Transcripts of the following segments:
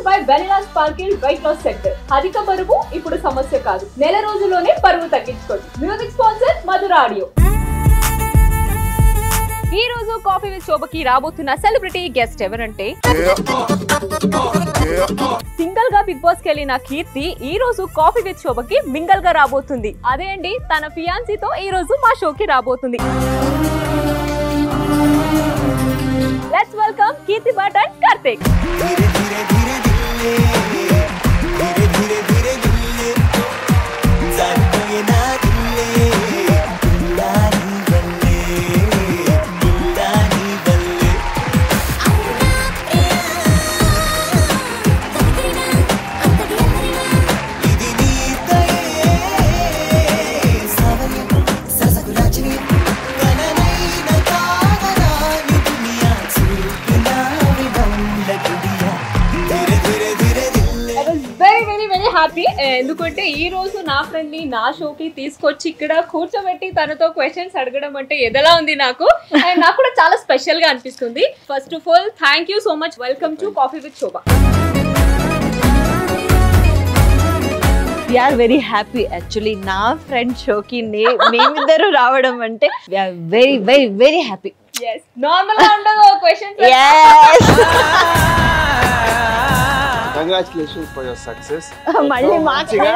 By vanilla sparkle weight loss centre అధిక బరువు ఇప్పుడు సమస్య కాదు నెల రోజుల్లోనే బరువు తగ్గించుకోండి మ్యూజిక్ స్పాన్సర్ మధుర ఆడియో ఈ రోజు కాఫీ విత్ శోభకి రాబోతున్న సెలబ్రిటీ గెస్ట్ ఎవరంటే సింగల్ గా బిగ్ బాస్ కి వెళ్ళిన కీర్తి ఈ రోజు కాఫీ విత్ శోభకి మింగల్ గా రాబోతుంది అదే అండి తన ఫియాన్సీతో ఈ రోజు మా షోకి రాబోతుంది let's welcome Keerthi Bhatt and Karthik धीरे धीरे धीरे दिले धीरे धीरे धीरे दिले जानतो ये ना दिले गुल्लानी बल्ले गुल्लानी बल्ले ఇది నీతయే సావయ ససగురాచిని కననైన కావరాని దునియా చూపినావి బౌల గుడియా ధీరే ధీరే ధీరే దిల్లే I was very very very happy ఎందుకంటే ఈ రోజు నా ఫ్రెండ్ ని నా షోకి తీసుకొచ్చి ఇక్కడ కూర్చోబెట్టి తనతో క్వశ్చన్స్ అడగడం అంటే ఎదలా ఉంది నాకు అండ్ నాకు కూడా చాలా స్పెషల్ గా అనిపిస్తుంది first of all thank you so much welcome to coffee with Shobha are very happy actually నా ఫ్రెండ్ షోకి నే మేమిద్దరు రావడం అంటే very very very happy yes normal గా ఉండదు questions Congratulations for your success. మళ్ళీ మాట్లాడే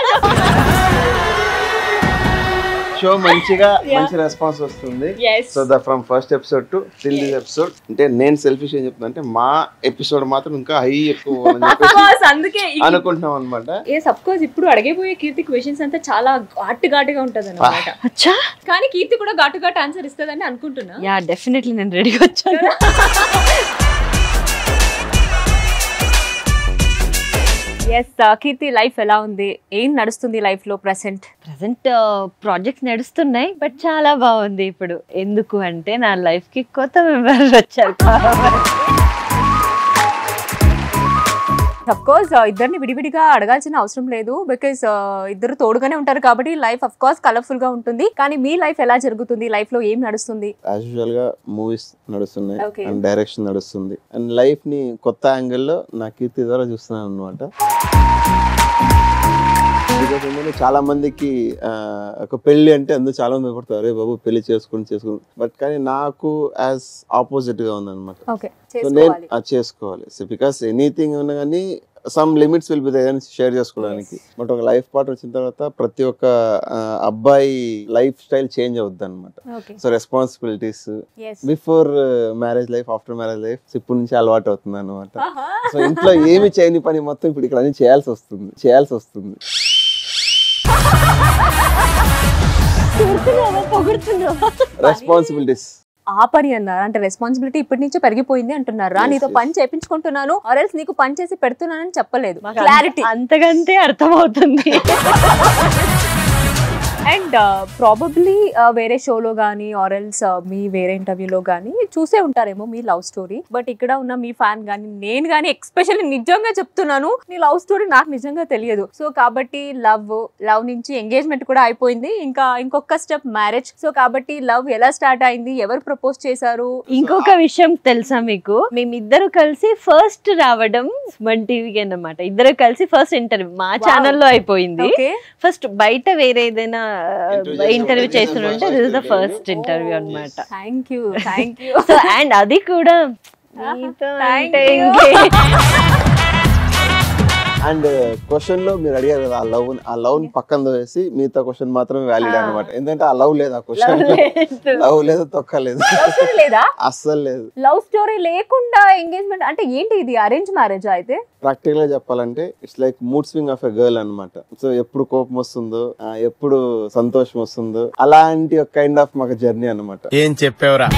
షో మంచిగా మంచి రెస్పాన్స్ వస్తుంది yes so the from first episode to till this episode అంటే నేను సెల్ఫిష్ ఏం చెప్తున్నా అంటే మా ఎపిసోడ్ మాత్రం ఇంకా హై ఎక్కువ అని చెప్పేసి అందుకే అనుకుంటున్నాం అనమాట ఏ సబ్ కోర్స్ ఇప్పుడు అడగబోయే కీర్తి క్వశ్చన్స్ అంతా చాలా ఘాటు ఘాటుగా ఉంటది అనమాట అచ్చా కానీ కీర్తి కూడా ఘాటు ఘాటు ఆన్సర్ ఇస్తుందని అనుకుంటున్నా యా డెఫినెట్లీ నేను రెడీగా వచ్చాను ఎస్ కీర్తి లైఫ్ ఎలా ఉంది ఏం నడుస్తుంది లైఫ్ లో ప్రెసెంట్ ప్రజెంట్ ప్రాజెక్ట్స్ నడుస్తున్నాయి బట్ చాలా బాగుంది ఇప్పుడు ఎందుకు అంటే నా లైఫ్ కి కొత్త మెంబర్స్ వచ్చారు అఫ్ కోర్స్ ఇద్దరిని విడివిడిగా అడగాల్సిన అవసరం లేదు బికాస్ ఇద్దరు తోడుగానే ఉంటారు కాబట్టి లైఫ్ అఫ్ కోర్స్ కలర్ఫుల్ గా ఉంటుంది కానీ మీ లైఫ్ ఎలా జరుగుతుంది లైఫ్ లో ఏం నడుస్తుంది యాజ్ యూజువల్ గా మూవీస్ నడుస్తున్నాయి Okay. అండ్ డైరెక్షన్ నడుస్తుంది అండ్ లైఫ్ ని కొత్త యాంగిల్లో నా కీర్తి ద్వారా చూస్తున్నాను అనమాట బికాస్ ఏంటంటే చాలా మందికి ఆ, ఒక పెళ్లి అంటే అందరూ చాలా మంది భయపడతారు అరే బాబు పెళ్లి చేసుకుని చేసుకుని బట్ కానీ నాకు యాజ్ ఆపోజిట్ గా ఉందన్నమాట ఓకే సో నేను అది చేసుకోవాలి సో బికాస్ ఎనీథింగ్ ఉన్నా కానీ సమ్ లిమిట్స్ విల్ బి ఏదైనా షేర్ చేసుకోవడానికి బట్ ఒక లైఫ్ పార్ట్ వచ్చిన తర్వాత ప్రతి ఒక్క ఆ, అబ్బాయి లైఫ్ స్టైల్ చేంజ్ అవుద్ది అనమాట okay so responsibilities yes before marriage life after marriage life ఇప్పటి నుంచి అలవాటు అవుతుంది అనమాట సో ఇంట్లో ఏమి చేయని పని మొత్తం ఇప్పుడు ఇక్కడ అన్ని చేయాల్సి వస్తుంది చేయాల్సి వస్తుంది రెస్పాన్సిబిలిటీస్ ఆ పని అన్నారు అంటే రెస్పాన్సిబిలిటీ ఇప్పటి నుంచే పెరిగిపోయింది అంటున్నారా Yes, నీతో yes. పని చేపించుకుంటున్నాను ఆర్ఎల్స్ నీకు పని చేసి పెడుతున్నానని చెప్పలేదు క్లారిటీ అంతకంటే అర్థమవుతుంది అండ్ ప్రాబబ్లీ వేరే షోలో కానీ ఆర్ఎల్స్ మీ వేరే ఇంటర్వ్యూలో కానీ చూసే ఉంటారేమో మీ లవ్ స్టోరీ బట్ ఇక్కడ ఉన్న మీ ఫ్యాన్ కానీ నేను కానీ ఎక్స్పెషల్లీ నిజంగా చెప్తున్నాను నీ లవ్ స్టోరీ నాకు నిజంగా తెలియదు సో కాబట్టి లవ్ లవ్ నుంచి ఎంగేజ్మెంట్ కూడా అయిపోయింది ఇంకా ఇంకొక స్టెప్ మ్యారేజ్ సో కాబట్టి లవ్ ఎలా స్టార్ట్ అయింది ఎవరు ప్రపోజ్ చేశారు ఇంకొక విషయం తెలుసా మీకు మేమిద్దరు కలిసి ఫస్ట్ రావడం వన్ టీవీకి అన్నమాట ఇద్దరు కలిసి ఫస్ట్ ఇంటర్వ్యూ మా Wow. ఛానల్లో అయిపోయింది ఓకే ఫస్ట్ బయట వేరే ఏదైనా Interview ఇంటర్వ్యూ చేసినప్పుడు చేస్తుంటే this is the first interview అన్నమాట thank you thank you so and అది కూడా మీతో Thank అంటే you. ఇంకే- అండ్ క్వశ్చన్ లో మీరు అడిగారు కదా ఆ లవ్ ఆ లవ్ పక్కన వేసి మిగతా క్వశ్చన్ మాత్రమే వ్యాలిడ్ Ah. అనమాట ఎందుకంటే ఆ లవ్ లేదు ఆ క్వశ్చన్ లేదు. లవ్ లేదు తొక్కలేదు లవ్ స్టోరీ లేదా అస్సలు లేదు లవ్ స్టోరీ లేకుండా ఎంగేజ్మెంట్ అంటే ఏంటి ఇది అరేంజ్ మ్యారేజ్ అయితే ప్రాక్టికల్ గా చెప్పాలంటే it's like mood swing of a girl అన్నమాట సో ఎప్పుడు కోపం వస్తుందో ఆ, ఎప్పుడు సంతోషం వస్తుందో అలాంటి ఒక కైండ్ ఆఫ్ మాకు జర్నీ అన్నమాట ఏం చెప్పావురా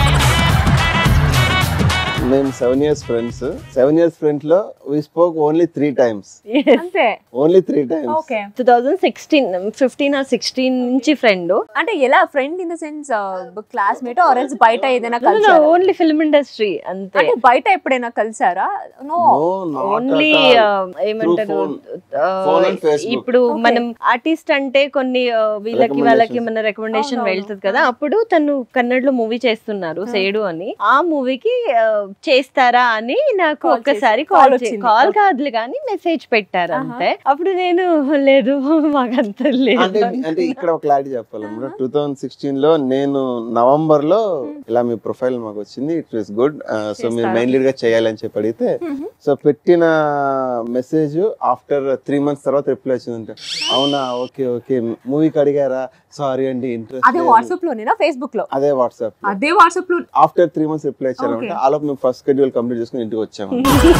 మేము seven years friends seven years friends లో we spoke only three times Yes. అంతే only three times okay 2016 fifteen or sixteen నుంచి ఫ్రెండ్ అంటే ఎలా friend in the sense classmate or else బయట ఏదైనా కలిసారా ఓన్లీ ఫిల్మ్ ఇండస్ట్రీ అంతే అంటే బయట ఎప్పుడైనా కలిసారా నో ఓన్లీ ఏమంటారు phone. ఆ, Phone and Facebook. ఇప్పుడు Okay. మనం ఆర్టిస్ట్ అంటే కొన్ని ఆ, వీళ్ళకి వాళ్ళకి మన రికమెండేషన్ అవునవును. వెళ్తుంది కదా అప్పుడు తను కన్నడలో మూవీ చేస్తున్నారు సేడు అని ఆ మూవీకి చేస్తారా అని నాకు Call ఒక్కసారి చేసి- call కాల్ వచ్చింది. Call Okay. కాదులే కానీ మెసేజ్ పెట్టారు ఆహా. అంతే అప్పుడు నేను లేదు మాకంత అంటే లేదు అంటే ఇక్కడ ఒక క్లారిటీ చెప్పాలన్నమాట టూ థౌసండ్ సిక్స్టీన్ లో నేను నవంబర్ లో ఇలా మీ ప్రొఫైల్ మాకు వచ్చింది ఇట్ వాస్ గుడ్ సో మీరు చేస్తారు. మెయిన్ లీడ్ గా చేయాలని చెప్పి అడిగితే సో పెట్టిన మెసేజ్ ఆఫ్టర్ త్రీ మంత్స్ తర్వాత రిప్లై వచ్చిందంటే అవునా ఓకే ఓకే మూవీకి అడిగారా సారీ అండి అదే ఇంట్రెస్ట్ వాట్సాప్ లోనేనా ఫేస్బుక్ లో అదే వాట్సాప్ అదే వాట్సాప్ లో ఆఫ్టర్ త్రీ మంత్స్ రిప్లై ఇచ్చారంటే Okay. ఆలోపు మేము ఫస్ట్ షెడ్యూల్ కంప్లీట్ చేసుకుని ఇంటికి వచ్చాము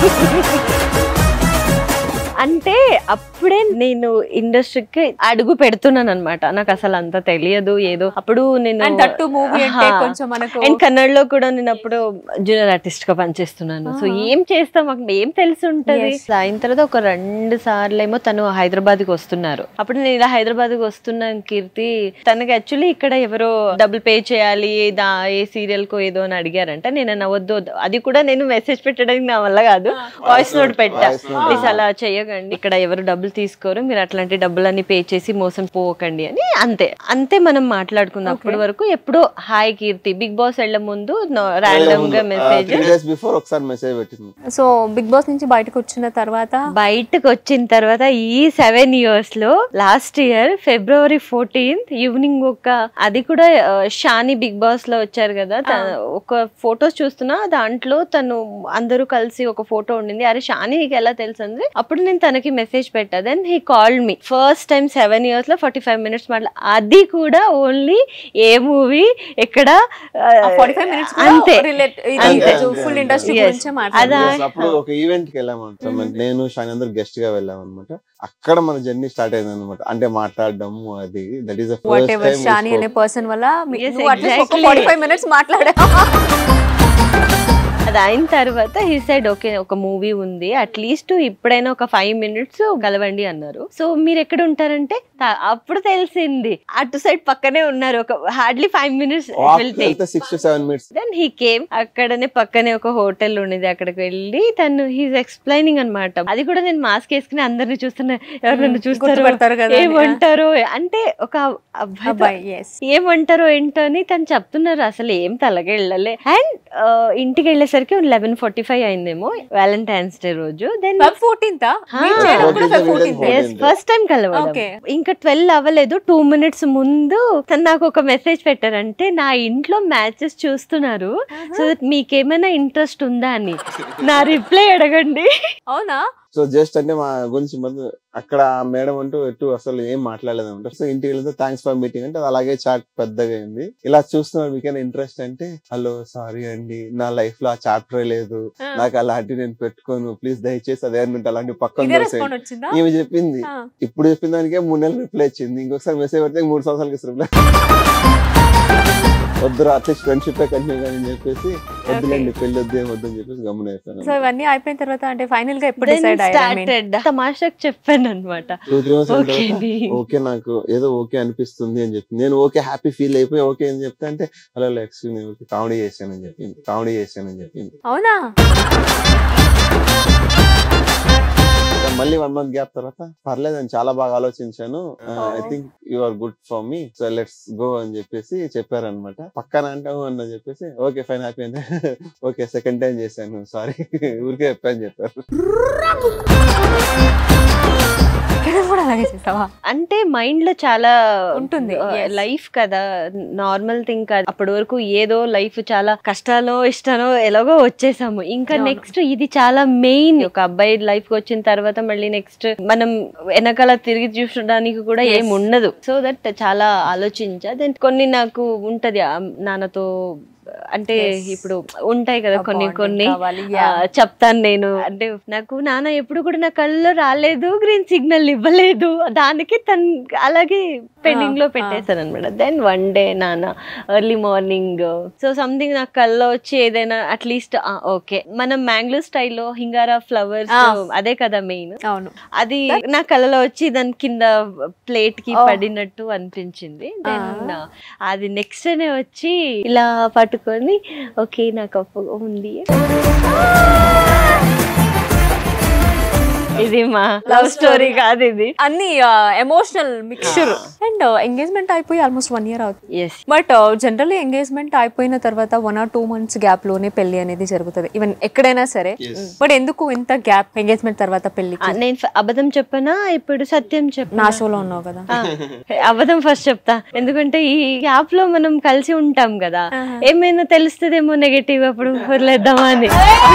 అంటే అప్పుడే నేను ఇండస్ట్రీకి అడుగు పెడుతున్నాను అనమాట నాకు అసలు అంత తెలియదు ఏదో అప్పుడు నేను అండ్ దట్టు మూవీ అంటే ఆహా. కొంచెం మనకు అండ్ కన్నడలో కూడా నేను అప్పుడు జూనియర్ ఆర్టిస్ట్ గా పనిచేస్తున్నాను సో ఆహా. ఏం చేస్తాం మాకు ఏం తెలిసి ఉంటది Yes. అయిన తర్వాత ఒక రెండు సార్లు ఏమో తను హైదరాబాద్ కి వస్తున్నారు అప్పుడు నేను ఇలా హైదరాబాద్ కి వస్తున్నాను కీర్తి తనకి యాక్చువల్లీ ఇక్కడ ఎవరో డబుల్ పే చేయాలి దా ఏ సీరియల్ కో ఏదో అని అడిగారంట నేను అన్న వద్దు వద్దు. అది కూడా నేను మెసేజ్ పెట్టడానికి నా వల్ల కాదు వాయిస్ నోట్ పెట్టా Voice note. ప్లీజ్ అలా చేయకండి ఇక్కడ ఎవరు డబ్బులు తీసుకోరు మీరు అట్లాంటి డబ్బులన్నీ పే చేసి మోసం పోకండి అని అంతే అంతే మనం మాట్లాడుకున్నాం అప్పటి వరకు ఎప్పుడో హాయ్ కీర్తి బిగ్ బాస్ వెళ్ళే ముందు ర్యాండమ్ గా మెసేజ్ త్రీ డేస్ బిఫోర్ ఒకసారి మెసేజ్ పెట్టింది సో బిగ్ బాస్ నుంచి బయటకు వచ్చిన తర్వాత బయటకు వచ్చిన తర్వాత ఈ సెవెన్ ఇయర్స్ లో last year February fourteenth evening ఒక అది కూడా ఆ, షాని బిగ్ బాస్ లో వచ్చారు కదా త- ఒక ఫొటోస్ చూస్తున్నా దాంట్లో తను అందరూ కలిసి ఒక ఫోటో ఉండింది అరే షాని నీకు ఎలా తెలుసు అంటే అప్పుడు నేను తనకి మెసేజ్ పెట్టా then he called me first time seven years లో ఫార్టీ ఫైవ్ మినిట్స్ మాట్లా అది కూడా ఓన్లీ ఏ మూవీ ఎక్కడ ఆ, ఫార్టీ ఫైవ్ మినిట్స్ అంతే రిలేట్ అంతే. Full industry Yes. గురించే అదా? మాట్లాడారు Yes, అప్పుడు ఒక ఈవెంట్ కి వెళ్ళామంట నేను షాన్ అందరు గెస్ట్ గా వెళ్ళాం అనమాట అక్కడ మన జర్నీ స్టార్ట్ అయింది అనమాట అంటే మాట్లాడడం అది that is what Shani అనే పర్సన్ వల్ల మీ- Yes, నువ్వు అట్లీస్ట్ ఒక exactly. ఫార్టీ ఫైవ్ మినిట్స్ మాట్లాడా అది అయిన తర్వాత హీ సైడ్ ఓకే ఒక మూవీ ఉంది అట్లీస్ట్ ఇప్పుడైనా ఒక ఫైవ్ మినిట్స్ కలవండి అన్నారు సో మీరు ఎక్కడ ఉంటారంటే తా- అప్పుడు తెలిసింది అటు సైడ్ పక్కనే ఉన్నారు ఒక హార్డ్లీ ఫైవ్ మినిట్స్ వెళ్తే six to seven minutes then he came అక్కడనే పక్కనే ఒక హోటల్ ఉండేది అక్కడికి వెళ్ళి తను హీస్ ఎక్స్ప్లెయినింగ్ అన్నమాట అది కూడా నేను మాస్క్ వేసుకుని అందరిని చూస్తున్నా ఎవరు నన్ను చూస్తారు గుర్తుపడతారు కదా అని. ఏమంటారో అంటే ఒక అబ్బాయి అబ్బాయి ఎస్ ఏమంటారో ఏంటో అని తను చెప్తున్నారు అసలు ఏం తలగా వెళ్ళలే అండ్ ఇంటికి వెళ్ళేసరికి లెవెన్ ఫార్టీ ఫైవ్ అయిందేమో వ్యాలంటైన్స్ డే రోజు then Feb fourteenth fourteenth first time కలవడం Okay. ఇంకా ట్వెల్వ్ అవ్వలేదు టూ మినిట్స్ ముందు తను నాకు ఒక మెసేజ్ పెట్టారంటే నా ఇంట్లో మ్యాచెస్ చూస్తున్నారు సో మీకేమైనా ఇంట్రెస్ట్ ఉందా అని నా రిప్లై అడగండి అవునా సో జస్ట్ అంటే మా గురించి ముందు అక్కడ మేడం అంటూ ఎటు అసలు ఏం మాట్లాడలేదు అనమాట సో ఇంటికి వెళ్తే థ్యాంక్స్ ఫర్ మీటింగ్ అంటే అది అలాగే చాట్ పెద్దగా అయింది ఇలా చూస్తున్నారు మీకైనా ఇంట్రెస్ట్ అంటే హలో సారీ అండి నా లైఫ్ లో ఆ చాప్టర్ లేదు ఆ. నాకు అలాంటి నేను పెట్టుకోను ప్లీజ్ దయచేసి అదే ఉంటే అలాంటి పక్కన ఇదే దోసేయండి. రెస్పాండ్ వచ్చిందా ఈమె చెప్పింది ఆ. ఇప్పుడు చెప్పిన దానికే మూడు నెలలు రిప్లై ఇచ్చింది ఇంకొకసారి మెసేజ్ పెడితే మూడు సంవత్సరాలకి రిప్లై వద్దురా అట్లీస్ట్ ఫ్రెండ్షిప్ కంటిన్యూ కానీ అని చెప్పేసి వద్దులేండి పెళ్లి వద్దు ఏం వద్దు అని చెప్పేసి గమనం అయిపోయాను సో ఇవన్నీ అయిపోయిన తర్వాత అంటే ఫైనల్ గా ఎప్పుడు Then డిసైడ్ started. తమాషాకి చెప్పాను అనమాట two three months okay okay నాకు ఏదో ఓకే అనిపిస్తుంది అని చెప్పి నేను ఓకే హ్యాపీ ఫీల్ అయిపోయి ఓకే అని చెప్తే అంటే హలో ఎక్స్క్యూజ్ నేను ఓకే కామెడీ చేశానని చెప్పింది కామెడీ చేశానని చెప్పింది అవునా ఇంకా మళ్ళీ వన్ మంత్ గ్యాప్ తర్వాత పర్లేదు అని చాలా బాగా ఆలోచించాను I think you are good for me so let's go అని చెప్పేసి చెప్పారనమాట పక్కన అంటావు అని చెప్పేసి ఓకే ఫైన్ హ్యాపీ అంటే ఓకే సెకండ్ టైం చేశాను సారీ ఊరికే చెప్పాను చెప్పారు ఇక్కడ కూడా అలాగే చేసావా అంటే మైండ్ లో చాలా ఉంటుంది, yes. లైఫ్ కదా నార్మల్ థింగ్ కాదు అప్పటి వరకు ఏదో లైఫ్ చాలా కష్టాలో ఇష్టానో ఎలాగో వచ్చేసాము ఇంకా అవును. నెక్స్ట్ ఇది చాలా మెయిన్ ఒక అబ్బాయి లైఫ్ కి వచ్చిన తర్వాత మళ్ళీ నెక్స్ట్ మనం వెనకాల తిరిగి చూసడానికి కూడా Yes. ఏం ఉండదు సో దట్ చాలా ఆలోచించా దెన్ కొన్ని నాకు ఉంటది ఆ నాన్నతో అంటే Yes. ఇప్పుడు ఉంటాయి కదా ఆ కొన్ని bonding కొన్ని కావాలి, ఆ, yeah. చెప్తాను నేను అంటే నాకు నాన్న ఎప్పుడు కూడా నా కళ్ళలో రాలేదు గ్రీన్ సిగ్నల్ ఇవ్వలేదు దానికి తను అలాగే పెండింగ్ లో ఆ. పెట్టేశాను అనమాట దెన్ వన్ డే నాన్న ఎర్లీ మార్నింగ్ సో సంథింగ్ నా కళ్ళలో వచ్చి ఏదైనా అట్లీస్ట్ ఓకే మనం మ్యాంగ్లూ స్టైల్లో హింగారా ఫ్లవర్స్ ఆ. అదే కదా మెయిన్ అవును అది నా కళ్ళలో వచ్చి దాని కింద ప్లేట్ కి Oh. పడినట్టు అనిపించింది Then, Ah. అది నెక్స్ట్ నే వచ్చి ఇలా పట్టుకొని ఓకే నాకు అప్పు ఉంది ఇది మా లవ్ స్టోరీ కాదు ఇది అన్ని ఎమోషనల్ మిక్చర్ అండ్ ఎంగేజ్మెంట్ అయిపోయి ఆల్మోస్ట్ వన్ ఇయర్ అవుతుంది ఎస్ బట్ జనరల్లీ ఎంగేజ్మెంట్ అయిపోయిన తర్వాత one or two months gap లోనే పెళ్లి అనేది జరుగుతుంది ఈవెన్ ఎక్కడైనా సరే బట్ ఎందుకు ఇంత గ్యాప్ ఎంగేజ్మెంట్ తర్వాత పెళ్లి నేను ఫ- అబద్ధం చెప్పనా ఇప్పుడు సత్యం చెప్పనా నా షోలో ఉన్నావు కదా ఆ, అబద్ధం ఫస్ట్ చెప్తా ఎందుకంటే ఈ యాప్ లో మనం కలిసి ఉంటాం కదా ఏమైనా తెలుస్తుందేమో నెగటివ్ అప్పుడు వదిలేద్దామా అని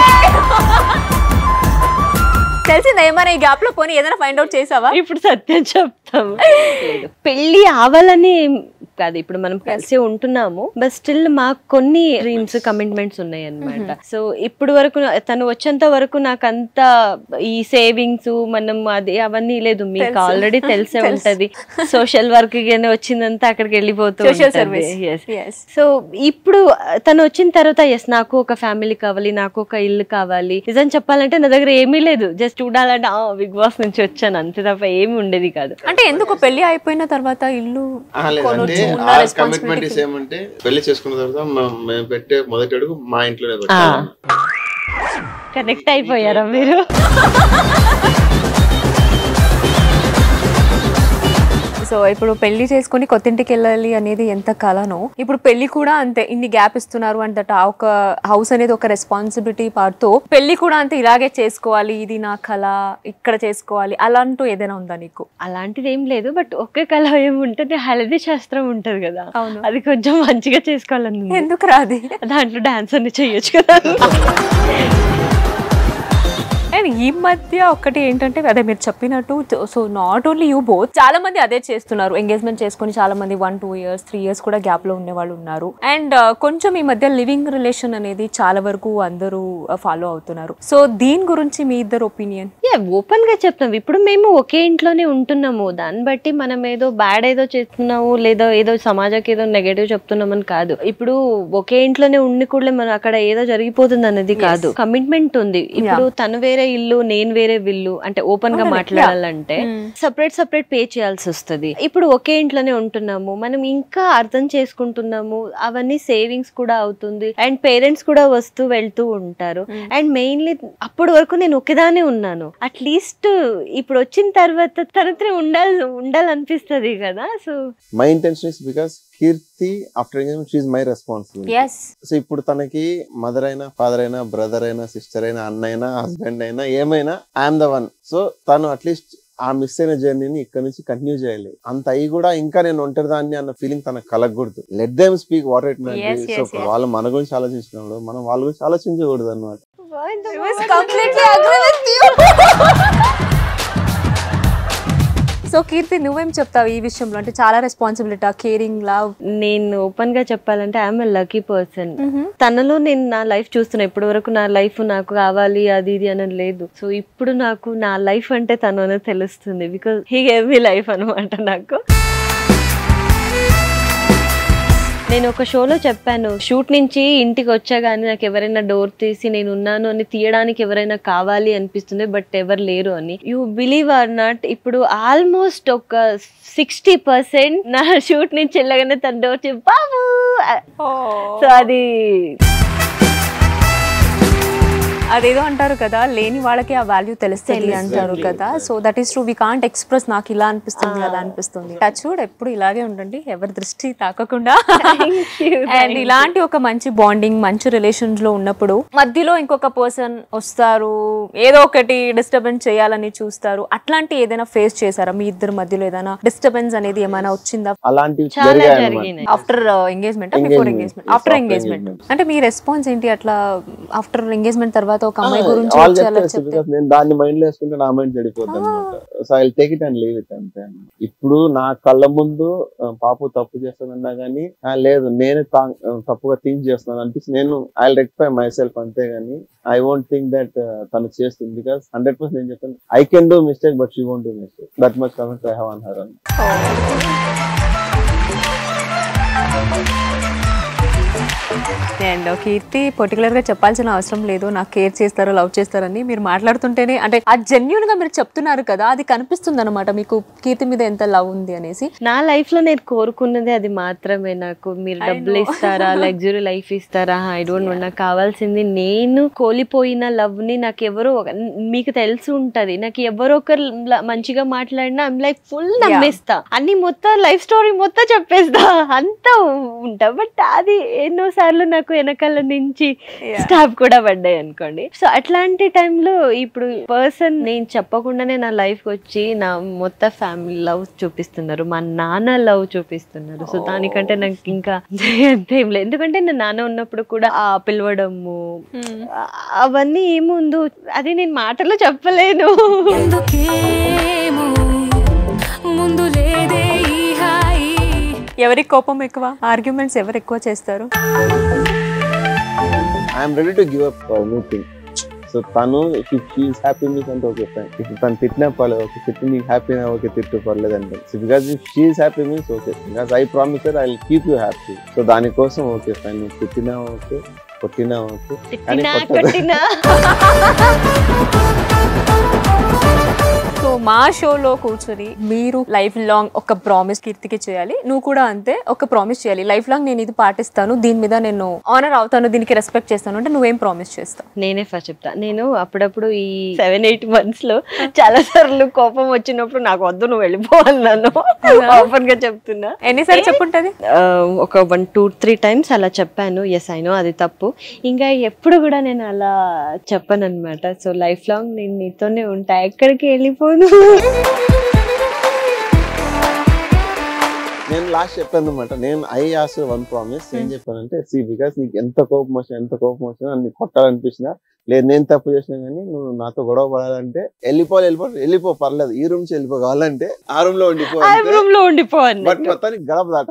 తెలిసిందా ఏమైనా ఈ గ్యాప్ లో పోనీ ఏదైనా ఫైండ్ అవుట్ చేసావా ఇప్పుడు సత్యం చెప్తాం లేదు. పెళ్లి అవ్వాలని ఏం కాదు ఇప్పుడు మనం కలిసి ఉంటున్నాము బట్ స్టిల్ మాకు కొన్ని డ్రీమ్స్ కమిట్మెంట్స్ ఉన్నాయి అన్నమాట సో ఇప్పుడు వరకు నా- తను వచ్చేంత వరకు నాకు అంత ఈ సేవింగ్స్ మనం అది అవన్నీ లేదు మీకు ఆల్రెడీ తెలిసే ఉంటది సోషల్ వర్క్ వచ్చిందంతా అక్కడికి వెళ్ళిపోతూ సోషల్ ఉంటది. Service Yes. సో ఇప్పుడు తను వచ్చిన తర్వాత ఎస్ నాకు ఒక ఫ్యామిలీ కావాలి నాకు ఒక ఇల్లు కావాలి నిజం చెప్పాలంటే నా దగ్గర ఏమీ లేదు జస్ట్ చూడాలంటే బిగ్ బాస్ నుంచి వచ్చాను అంతే తప్ప ఏమి ఉండేది కాదు అంటే ఎందుకు పెళ్లి అయిపోయిన తర్వాత ఇల్లు ఆ, లేదంటే కొనొచ్చు, ఉన్న ఆ responsibility కమిట్మెంట్ ఏమంటే పెళ్లి చేసుకున్న తర్వాత మ- మేము పెట్టే మొదటి అడుగు మా ఇంట్లోనే పెట్టాలి కనెక్ట్ అయిపోయారా మీరు సో ఇప్పుడు పెళ్లి చేసుకుని కొత్తింటికి వెళ్ళాలి అనేది ఎంత కలనో ఇప్పుడు పెళ్లి కూడా అంతే ఇన్ని గ్యాప్ ఇస్తున్నారు అంటే దట్ ఆ ఒక హౌస్ అనేది ఒక రెస్పాన్సిబిలిటీ పార్ట్తో పెళ్లి కూడా అంతే ఇలాగే చేసుకోవాలి ఇది నా కళ ఇక్కడ చేసుకోవాలి అలాంటూ ఏదైనా ఉందా నీకు అలాంటిది ఏం లేదు బట్ ఒకే కళ ఏముంటుంది హల్దీ శాస్త్రం ఉంటది కదా అవును. అది కొంచెం మంచిగా చేసుకోవాలని ఉంది. ఎందుకు రాది దాంట్లో డాన్స్ అన్ని చెయ్యొచ్చు కదా అండ్ ఈ మధ్య ఒకటి ఏంటంటే అదే మీరు చెప్పినట్టు so not only you both చాలా మంది అదే చేస్తున్నారు ఎంగేజ్మెంట్ చేసుకొని చాలా మంది one two years three years కూడా గ్యాప్ లో ఉండే వాళ్ళు ఉన్నారు అండ్ కొంచెం ఈ మధ్య లివింగ్ రిలేషన్ అనేది చాలా వరకు అందరూ ఫాలో అవుతున్నారు సో దీని గురించి మీ ఇద్దరు ఒపీనియన్ యా ఓపెన్ గా చెప్తాం ఇప్పుడు మేము ఒకే ఇంట్లోనే ఉంటున్నాము దాన్ని బట్టి మనం ఏదో బ్యాడ్ ఏదో చేస్తున్నాము లేదా ఏదో సమాజానికి ఏదో నెగటివ్ చెప్తున్నామని కాదు ఇప్పుడు ఒకే ఇంట్లోనే ఉండి కూడా మనం అక్కడ ఏదో జరిగిపోతుంది అనేది కాదు కమిట్మెంట్ ఉంది ఇప్పుడు తను వేరే ఇల్లు నేను వేరే విల్లు అంటే ఓపెన్ గా మాట్లాడాలంటే సపరేట్ సపరేట్ పే చేయాల్సి వస్తుంది ఇప్పుడు ఒకే ఇంట్లోనే ఉంటున్నాము మనం ఇంకా అర్థం చేసుకుంటున్నాము అవన్నీ సేవింగ్స్ కూడా అవుతుంది అండ్ పేరెంట్స్ కూడా వస్తూ వెళ్తూ ఉంటారు అండ్ మెయిన్లీ అప్పటి వరకు నేను ఒకేదానే ఉన్నాను అట్లీస్ట్ ఇప్పుడు వచ్చిన తర్వాత తనతో ఉండాలి ఉండాలనిపిస్తుంది కదా so my intention is because Keerthi after engagement she my responsibility yes so ఇప్పుడు తనకి మదర్ అయినా ఫాదర్ అయినా బ్రదర్ అయినా సిస్టర్ అయినా అన్న అయినా హస్బెండ్ అయినా ఏమైనా ఐఎమ్ ద వన్ సో తను అట్లీస్ట్ ఆ మిస్ అయిన జర్నీని ఇక్కడ నుంచి కంటిన్యూ చేయాలి అంత అయి కూడా ఇంకా నేను ఒంటరి దాన్ని అన్న ఫీలింగ్ తనకు కలగకూడదు let them speak what it may Yes, సో yes, yes. వాళ్ళు మన గురించి ఆలోచించినప్పుడు మనం వాళ్ళ గురించి ఆలోచించకూడదు అనమాట completely agree with you so Keerthi నువ్వేం చెప్తావు ఈ విషయంలో అంటే చాలా రెస్పాన్సిబిలిటీ కేరింగ్ లవ్ నేను ఓపెన్ గా చెప్పాలంటే ఐఎమ్ ఎ లక్కీ పర్సన్ తనలో నేను నా లైఫ్ చూస్తున్నా ఇప్పటి వరకు నా లైఫ్ నాకు కావాలి అది ఇది అని లేదు సో ఇప్పుడు నాకు నా లైఫ్ అంటే తను అనేది తెలుస్తుంది because he gave me life అనమాట నాకు నేను ఒక షోలో చెప్పాను షూట్ నుంచి ఇంటికి వచ్చా కానీ నాకు ఎవరైనా డోర్ తీసి నేను ఉన్నాను అని తీయడానికి ఎవరైనా కావాలి అనిపిస్తుంది బట్ ఎవరు లేరు అని యూ బిలీవ్ ఆర్ నాట్ ఇప్పుడు ఆల్మోస్ట్ ఒక సిక్స్టీ పర్సెంట్ నా షూట్ నుంచి వెళ్ళగానే తన డోర్ చెప్పి బాబు సో అది అదేదో అంటారు కదా లేని వాళ్ళకి ఆ వాల్యూ తెలుస్తుంది అంటారు కదా so that is true we can't express నాకు ఇలా అనిపిస్తుంది అలా అనిపిస్తుంది టచ్ కూడా ఎప్పుడు ఇలాగే ఉండండి ఎవరి దృష్టి తాకకుండా అండ్ ఇలాంటి ఒక మంచి బాండింగ్ మంచి రిలేషన్స్ లో ఉన్నప్పుడు మధ్యలో ఇంకొక పర్సన్ వస్తారు ఏదో ఒకటి డిస్టర్బెన్స్ చేయాలని చూస్తారు అట్లాంటి ఏదైనా ఫేస్ చేశారా మీ ఇద్దరు మధ్యలో ఏదైనా డిస్టర్బెన్స్ అనేది ఏమైనా వచ్చిందా అలాంటివి చాలా జరిగాయి అన్నమాట. జరిగినాయి after engagement before Engagement. Engagement Yes, after after engagement engagement. అంటే మీ రెస్పాన్స్ ఏంటి అట్లా ఆఫ్టర్ ఎంగేజ్మెంట్ తర్వాత ఒక అమ్మాయి గురించి వాళ్ళు వచ్చి అలా చెప్తారు చెప్తే because నేను దాన్ని మైండ్ లో వేసుకుంటే నా మైండ్ చెడిపోద్ది అనమాట so I take it and leave it అంతే ఇప్పుడు నా కళ్ళ ముందు ఆ, పాపు తప్పు చేస్తానన్నా గానీ "ఆ, లేదు నేను తా- ఆ, తప్పుగా థింక్ చేస్తున్నాను అనిపిస్తుంది నేను ఐ రెక్టిఫై మై సెల్ఫ్ అంతే గానీ ఐ వోంట్ థింక్ దట్ తను చేస్తుంది బికాస్ హండ్రెడ్ పర్సెంట్ నేను చెప్తాను I can do mistake but she won't do mistake that much comment I have on her అని అండ్ కీర్తి పర్టికులర్ గా చెప్పాల్సిన అవసరం లేదు నాకు కేర్ చేస్తారు లవ్ చేస్తారని మీరు మాట్లాడుతుంటేనే అంటే ఆ జెన్యున్ గా మీరు చెప్తున్నారు కదా అది కనిపిస్తుంది అనమాట మీకు కీర్తి మీద ఎంత లవ్ ఉంది అనేసి నా లైఫ్ లో నేను కోరుకున్నది అది మాత్రమే నాకు మీరు I డబ్బులు know. ఇస్తారా లగ్జరీ లైఫ్ ఇస్తారా ఐ డోంట్ నో నాకు కావాల్సింది నేను కోల్పోయిన లవ్ ని నాకు ఎవరో ఒక- మీకు తెలిసి ఉంటది నాకు ఎవరో ఒకరు ల- మంచిగా మాట్లాడినా ఐమ్ లైక్ ఫుల్ నమ్మేస్తా అన్ని మొత్తం లైఫ్ స్టోరీ మొత్తం చెప్పేస్తా అంతా ఉంటా బట్ అది ఎన్నో సార్లు నాకు వెనకాల నుంచి Yeah. స్టాప్ కూడా పడ్డాయి అనుకోండి సో అట్లాంటి టైంలో ఇప్పుడు పర్సన్ నేను చెప్పకుండానే నా లైఫ్ కి వచ్చి నా మొత్తం ఫ్యామిలీ లవ్ చూపిస్తున్నారు మా నాన్న లవ్ చూపిస్తున్నారు సో దానికంటే నాకు ఇంకా అంతేం లేదు ఎందుకంటే నా నాన్న ఉన్నప్పుడు కూడా ఆ పిలవడము ఆ- అవన్నీ ఏముందు అది నేను మాటలో చెప్పలేను ఎందుకేమో ముందు లేదే ఈ హాయి ఎవరికి కోపం ఎక్కువ ఆర్గ్యుమెంట్స్ ఎవరు ఎక్కువ చేస్తారు I'm ready to give up anything so తను ఇఫ్ షీఈస్ హ్యాపీ మీస్ అంటే ఓకే ఫైన్ ఇఫ్ తను తిట్టినా పర్లేదు ఓకే తిట్టి నీకు హ్యాపీ ఓకే తిట్టు పర్లేదు అంటే so because if she's happy means okay because I promise I keep you happy so దానికోసం ఓకే ఫైన్ నువ్వు తిట్టినా ఓకే కొట్టినా ఓకే కానీ తిట్టినా కొట్టదు. కొట్టినా సో మా షోలో కూర్చొని మీరు లైఫ్ లాంగ్ ఒక ప్రామిస్ కీర్తికి చేయాలి నువ్వు కూడా అంతే ఒక ప్రామిస్ చేయాలి లైఫ్ లాంగ్ నేను ఇది పాటిస్తాను దీని మీద నేను ఆనర్ అవుతాను దీనికి రెస్పెక్ట్ చేస్తాను అంటే నువ్వేం ప్రామిస్ చేస్తావు నేనే ఫస్ట్ చెప్తా నేను అప్పుడప్పుడు ఈ సెవెన్ ఎయిట్ మంత్స్ లో చాలా సార్లు కోపం వచ్చినప్పుడు నాకు వద్దు నువ్వు వెళ్ళిపోవాలను ఓపెన్ గా చెప్తున్నా ఎన్నిసార్లు చెప్పుంటది ఆ, ఒక వన్ టూ త్రీ టైమ్స్ అలా చెప్పాను ఎస్ అయినో అది తప్పు ఇంకా ఎప్పుడు కూడా నేను అలా చెప్పను అనమాట సో లైఫ్ లాంగ్ నేను నీతోనే ఉంటా ఎక్కడికి వెళ్ళిపోను నేను లాస్ట్ చెప్పాను అనమాట నేను ఐ ఆస్ వన్ ప్రామిస్ ఏం చెప్పానంటే సి బికాస్ నీకు ఎంత కోపం వచ్చినా ఎంత కోపం వచ్చినా నన్ను కొట్టాలనిపించినా లేదు నేను తప్పు చేసినా కానీ నువ్వు నాతో గొడవ పడాలంటే వెళ్ళిపోవాలి వెళ్ళిపో వెళ్ళిపో పర్లేదు ఈ రూమ్ నుంచి వెళ్ళిపో కావాలంటే ఆ రూమ్ లో ఉండిపో ఆ రూమ్ లో ఉండిపోవాలి బట్ మొత్తానికి గడప దాట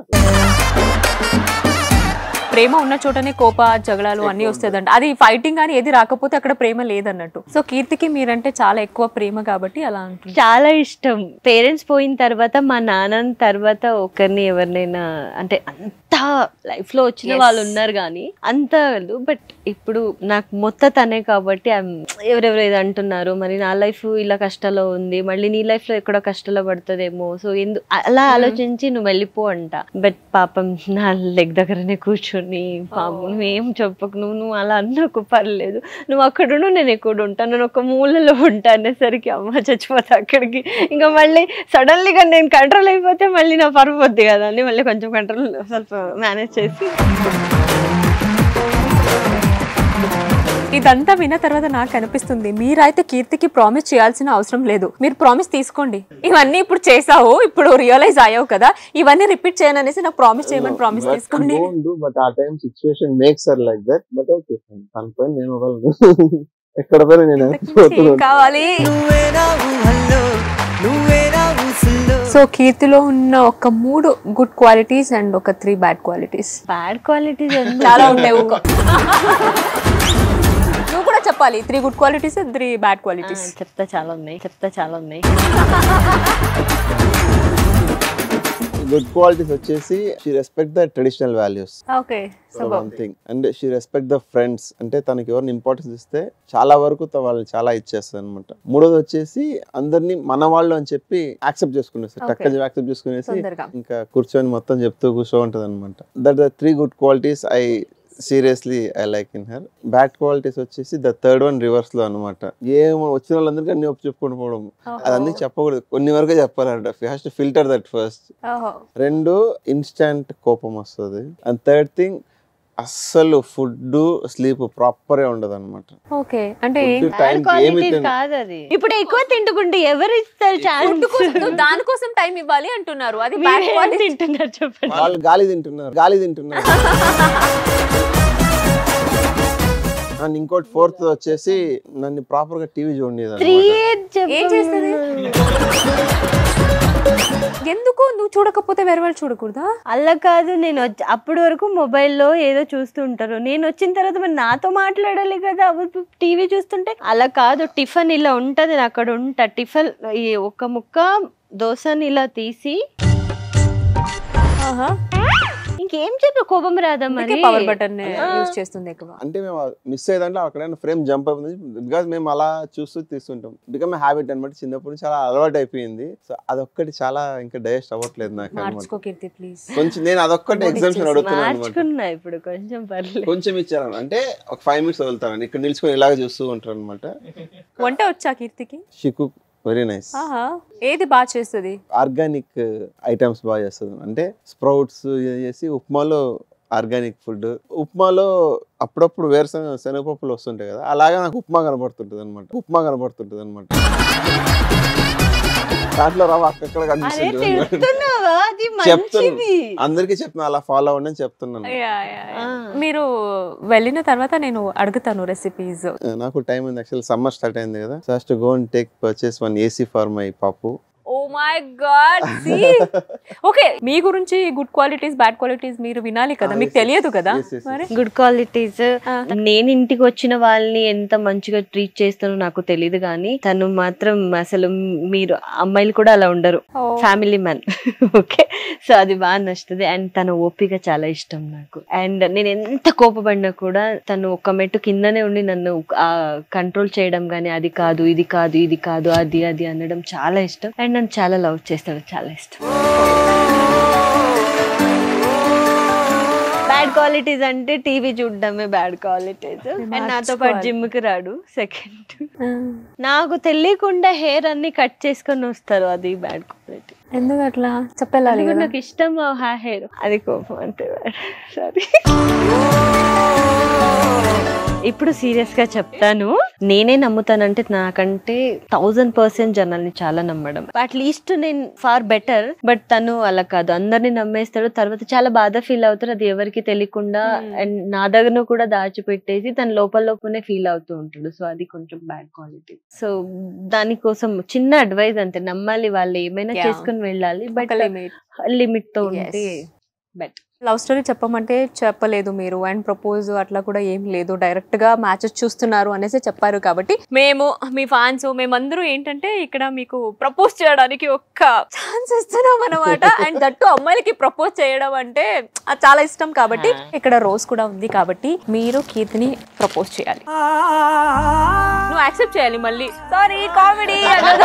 ప్రేమ ఉన్న చోటనే కోప జగడాలు అన్ని వస్తుందంట అది ఫైటింగ్ కానీ ఏది రాకపోతే అక్కడ ప్రేమ లేదన్నట్టు సో కీర్తికి మీరంటే చాలా ఎక్కువ ప్రేమ కాబట్టి అలా అంటుంది చాలా ఇష్టం పేరెంట్స్ పోయిన తర్వాత మా నాన్న తర్వాత ఒకరిని ఎవరినైనా అంటే అంత లైఫ్ లో వచ్చిన Yes. వాళ్ళు ఉన్నారు కానీ అంత బట్ ఇప్పుడు నాకు మొత్తం తనే కాబట్టి I'm- ఎవరెవరు ఏదో అంటున్నారు మరి నా లైఫ్ ఇలా కష్టాల్లో ఉంది మళ్ళీ నీ లైఫ్ లో ఎక్కడో కష్టాల్లో పడుతుందేమో సో ఎందు అలా ఆలోచించి నువ్వు వెళ్ళిపో అంట బట్ పాపం నా లెగ్ దగ్గరనే కూర్చొని పాపం నువ్వేం చెప్పకు నువ్వు నువ్వు అలా అన్నకు పర్లేదు నువ్వు అక్కడును నేను ఇక్కడ ఉంటాను నేను ఒక మూలలో ఉంటా అనేసరికి అమ్మ చచ్చిపోతా అక్కడికి ఇంకా మళ్ళీ సడన్లీగా నేను కంట్రోల్ అయిపోతే మళ్ళీ నా పరువు పోద్ది కదా అని మళ్ళీ కొంచెం కంట్రోల్ ಸ್ವಲ್ಪ మేనేజ్ చేసి ఇదంతా విన్న తర్వాత నాకు అనిపిస్తుంది మీరైతే కీర్తికి ప్రామిస్ చేయాల్సిన అవసరం లేదు మీరు ప్రామిస్ తీసుకోండి ఇవన్నీ ఇప్పుడు చేసావు ఇప్పుడు రియలైజ్ అయ్యావు కదా ఇవన్నీ రిపీట్ చేయను అనేసి నాకు ప్రామిస్ చేయమని ప్రామిస్ తీసుకోండి బట్ ఆ time situation makes or like that but okay తన పైన నేను వదలను ఎక్కడ పోయినా నేను ఏం వెళ్ళిపోతున్నాను. కావాలి నువ్వేనా ఊహల్లో నువ్వేనా ఊసుల్లో సో కీర్తిలో ఉన్న ఒక మూడు గుడ్ క్వాలిటీస్ అండ్ ఒక three bad qualities bad qualities చాలా ఉంటాయి ఊకో. నువ్వు కూడా చెప్పాలి three good qualities three bad qualities చెప్తా చాలా ఉన్నాయి చెప్తా చాలా ఉన్నాయి గుడ్ క్వాలిటీస్ వచ్చేసి she respect the traditional values okay one thing and she respect the friends అంటే తనకి ఎవరిని ఇంపార్టెన్స్ ఇస్తే చాలా వరకు త- వాళ్ళు చాలా ఇచ్చేస్తారు అనమాట మూడోది వచ్చేసి అందరినీ మన వాళ్ళు అని చెప్పి యాక్సెప్ట్ చేసుకునేస్తారు Okay. టక్క యాక్సెప్ట్ చేసుకునేసి తొందరగా ఇంకా కూర్చొని మొత్తం చెప్తూ కూర్చో ఉంటుంది అనమాట that the three good qualities I seriously I like in her bad qualities వచ్చేసి ద థర్డ్ వన్ రివర్స్ లో అనమాట ఏమో వచ్చిన వాళ్ళందరికీ అన్ని ఒప్పు చెప్పుకొని పోవడం అది అందుకు చెప్పకూడదు కొన్ని వరకే చెప్పాలంట ఫస్ట్ ఫిల్టర్ దట్ ఫస్ట్ రెండు ఇన్స్టంట్ కోపం వస్తుంది అండ్ థర్డ్ థింగ్ అస్సలు ఫుడ్ స్లీప్ ప్రాపర్ గా ఉండదు అనమాట ఓకే అంటే టైం ఏమి తిన- కాదు అది ఇప్పుడు ఎక్కువ తింటుకుంటే ఎవరు ఇస్తారు ఛాన్స్ నువ్వు దానికోసం టైం ఇవ్వాలి అంటున్నారు అది బ్యాడ్ క్వాలిటీ తింటున్నారు చెప్పండి వాళ్ళు గాలి తింటున్నారు గాలి తింటున్నారు అండ్ ఇంకోటి ఫోర్త్ వచ్చేసి నన్ను ప్రాపర్ గా టీవీ చూడలేదు త్రీ ఏం చేస్తుంది ఎందుకు నువ్వు చూడకపోతే వేరే వాళ్ళు చూడకూడదా అలా కాదు నేను వచ్చి అప్పటి వరకు మొబైల్లో ఏదో చూస్తూ ఉంటారు నేను వచ్చిన తర్వాత మరి నాతో మాట్లాడాలి కదా టీవీ చూస్తుంటే అలా కాదు టిఫిన్ ఇలా ఉంటది నేను అక్కడ ఉంటా టిఫిన్ ఈ ఒక ముక్క దోశని ఇలా తీసి ఇంకేం చెప్పు కోపం రాదా మరి పవర్ బటన్ ఆ. యూజ్ చేస్తుంది ఎక్కువ అంటే మేము మిస్ అయ్యేదంటే అక్కడైనా ఫ్రేమ్ జంప్ అయిపోతుంది బికాస్ మేము అలా చూస్తూ తీస్తుంటాం బికమ్ హ్యాబిట్ అనమాట చిన్నప్పటి నుంచి చాలా అలవాటు అయిపోయింది సో అదొక్కటి చాలా ఇంకా డైజెస్ట్ అవ్వట్లేదు నాకు అనమాట మార్చుకో కీర్తి ప్లీజ్ కొంచెం నేను అదొక్కటి ఎగ్జామ్షన్ అడుగుతున్నాను అనమాట మార్చుకున్నా ఇప్పుడు కొంచెం పర్లేదు కొంచెం ఇచ్చారు అంటే ఒక ఫైవ్ మినిట్స్ వదులుతాను ఇక్కడ నిల్చుకొని ఇలాగ చూస్తూ ఉంటారు అనమాట వంట వచ్చా కీర్తికి షికు వెరీ నైస్ ఆహా ఏది బాగా చేస్తుంది ఆర్గానిక్ ఐటమ్స్ బాగా చేస్తుంది అంటే స్ప్రౌట్స్ చేసి ఉప్మాలో ఆర్గానిక్ ఫుడ్ ఉప్మాలో అప్పుడప్పుడు వేరుశనగ శనగపప్పులు వస్తుంటాయి కదా అలాగే నాకు ఉప్మా కనబడుతుంటది అనమాట ఉప్మా కనబడుతుంటది అనమాట దాంట్లో రవ్వ అక్కడ అరే కనిపిస్తుంది అన్నమాట. తిడుతున్నావా అది చెప్తున్నా మంచిది అందరికీ చెప్తున్నా అలా ఫాలో అవ్వండి అని చెప్తున్నాను ఆ. మీరు వెళ్ళిన తర్వాత నేను అడుగుతాను రెసిపీస్ నాకు టైం ఉంది యాక్చువల్ సమ్మర్ స్టార్ట్ అయింది కదా first go and take purchase one AC for my పాపు ఓ మై గాడ్ ఓకే మీ గురించి గుడ్ క్వాలిటీస్ బ్యాడ్ క్వాలిటీస్ మీరు వినాలి కదా Ah, మీకు yes, తెలియదు yes. కదా Yes, yes, yes. మరి గుడ్ క్వాలిటీస్ ఆ. నేను ఇంటికి వచ్చిన వాళ్ళని ఎంత మంచిగా ట్రీట్ చేస్తానో నాకు తెలియదు కానీ తను మాత్రం అసలు మీరు అమ్మాయిలు కూడా అలా ఉండరు Oh. Family man okay so అది బాగా నచ్చుతుంది అండ్ తన ఓపిక చాలా ఇష్టం నాకు అండ్ నేను ఎంత కోపపడినా కూడా తను ఒక మెట్టు కిందనే ఉండి నన్ను కంట్రోల్ చేయడం కానీ అది కాదు ఇది కాదు ఇది కాదు అది అది అనడం చాలా ఇష్టం అండ్ నన్ను చాలా లవ్ చేస్తాడు చాలా ఇష్టం బ్యాడ్ క్వాలిటీస్ అంటే టీవీ చూడడమే బ్యాడ్ క్వాలిటీస్ అండ్ నాతో పాటు మార్చుకోవాలి. జిమ్ కి రాడు సెకండ్ నాకు తెలియకుండా హెయిర్ అన్ని కట్ చేసుకొని వస్తారు అది బ్యాడ్ క్వాలిటీ ఎందుకు అట్లా చెప్పెళ్ళాలి కదా నాకు ఇష్టం ఆ హెయిర్ అది కోపం అంతే సారీ ఇప్పుడు సీరియస్ గా చెప్తాను నేనే నమ్ముతానంటే నాకంటే థౌజండ్ పర్సెంట్ జనాల్ని చాలా నమ్మడం అట్లీస్ట్ నేను ఫార్ బెటర్ బట్ తను అలా కాదు అందరిని నమ్మేస్తాడు తర్వాత చాలా బాధ ఫీల్ అవుతారు అది ఎవరికి తెలియకుండా Hmm. అండ్ నా దగ్గర కూడా దాచిపెట్టేసి తన లోపల లోపలనే ఫీల్ అవుతూ ఉంటాడు సో అది కొంచెం బ్యాడ్ క్వాలిటీ సో దానికోసం చిన్న అడ్వైజ్ అంతే నమ్మాలి వాళ్ళు ఏమైనా Yeah. చేసుకుని వెళ్ళాలి బట్ లిమిట్ లిమిట్ తో ఉంటే బెట్ లవ్ స్టోరీ చెప్పమంటే చెప్పలేదు మీరు అండ్ ప్రపోజ్ అట్లా కూడా ఏం లేదు డైరెక్ట్ గా మ్యాచెస్ చూస్తున్నారు అనేసి చెప్పారు కాబట్టి మేము మీ ఫ్యాన్స్ మేమందరూ ఏంటంటే ఇక్కడ మీకు ప్రపోజ్ చేయడానికి ఒక్క ఛాన్స్ ఇస్తున్నాం అనమాట అండ్ దట్టు అమ్మాయిలకి ప్రపోజ్ చేయడం అంటే అది చాలా ఇష్టం కాబట్టి ఇక్కడ రోజ్ కూడా ఉంది కాబట్టి మీరు కీర్తిని ప్రపోజ్ చేయాలి నువ్వు యాక్సెప్ట్ చేయాలి మళ్ళీ సారీ కామెడీ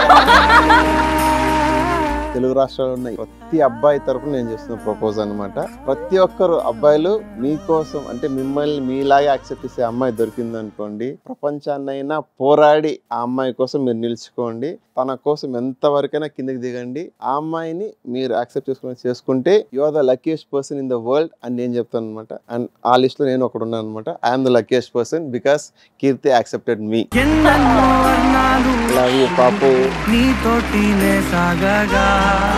తెలుగు రాష్ట్రాలు ఉన్నాయి ప్రతి అబ్బాయి తరపున నేను చేస్తున్న ప్రపోజ్ అన్నమాట ప్రతి ఒక్కరు అబ్బాయిలు మీకోసం అంటే మిమ్మల్ని మీలాగే యాక్సెప్ట్ చేసే అమ్మాయి దొరికింది అనుకోండి ప్రపంచాన్నైనా పోరాడి ఆ అమ్మాయి కోసం మీరు నిలుచుకోండి తన కోసం ఎంతవరకైనా కిందకి దిగండి ఆ అమ్మాయిని మీరు యాక్సెప్ట్ చేసుకుని చేసుకుంటే you are the luckiest person in the world అని నేను చెప్తాను అనమాట అండ్ ఆ లిస్ట్ లో నేను ఒకడు ఉన్నాను అనమాట I'm the luckiest person because Keerthi accepted me ఎన్నెన్నో వర్ణాలు లవ్ యూ పాపు నీతోటినే సాగగా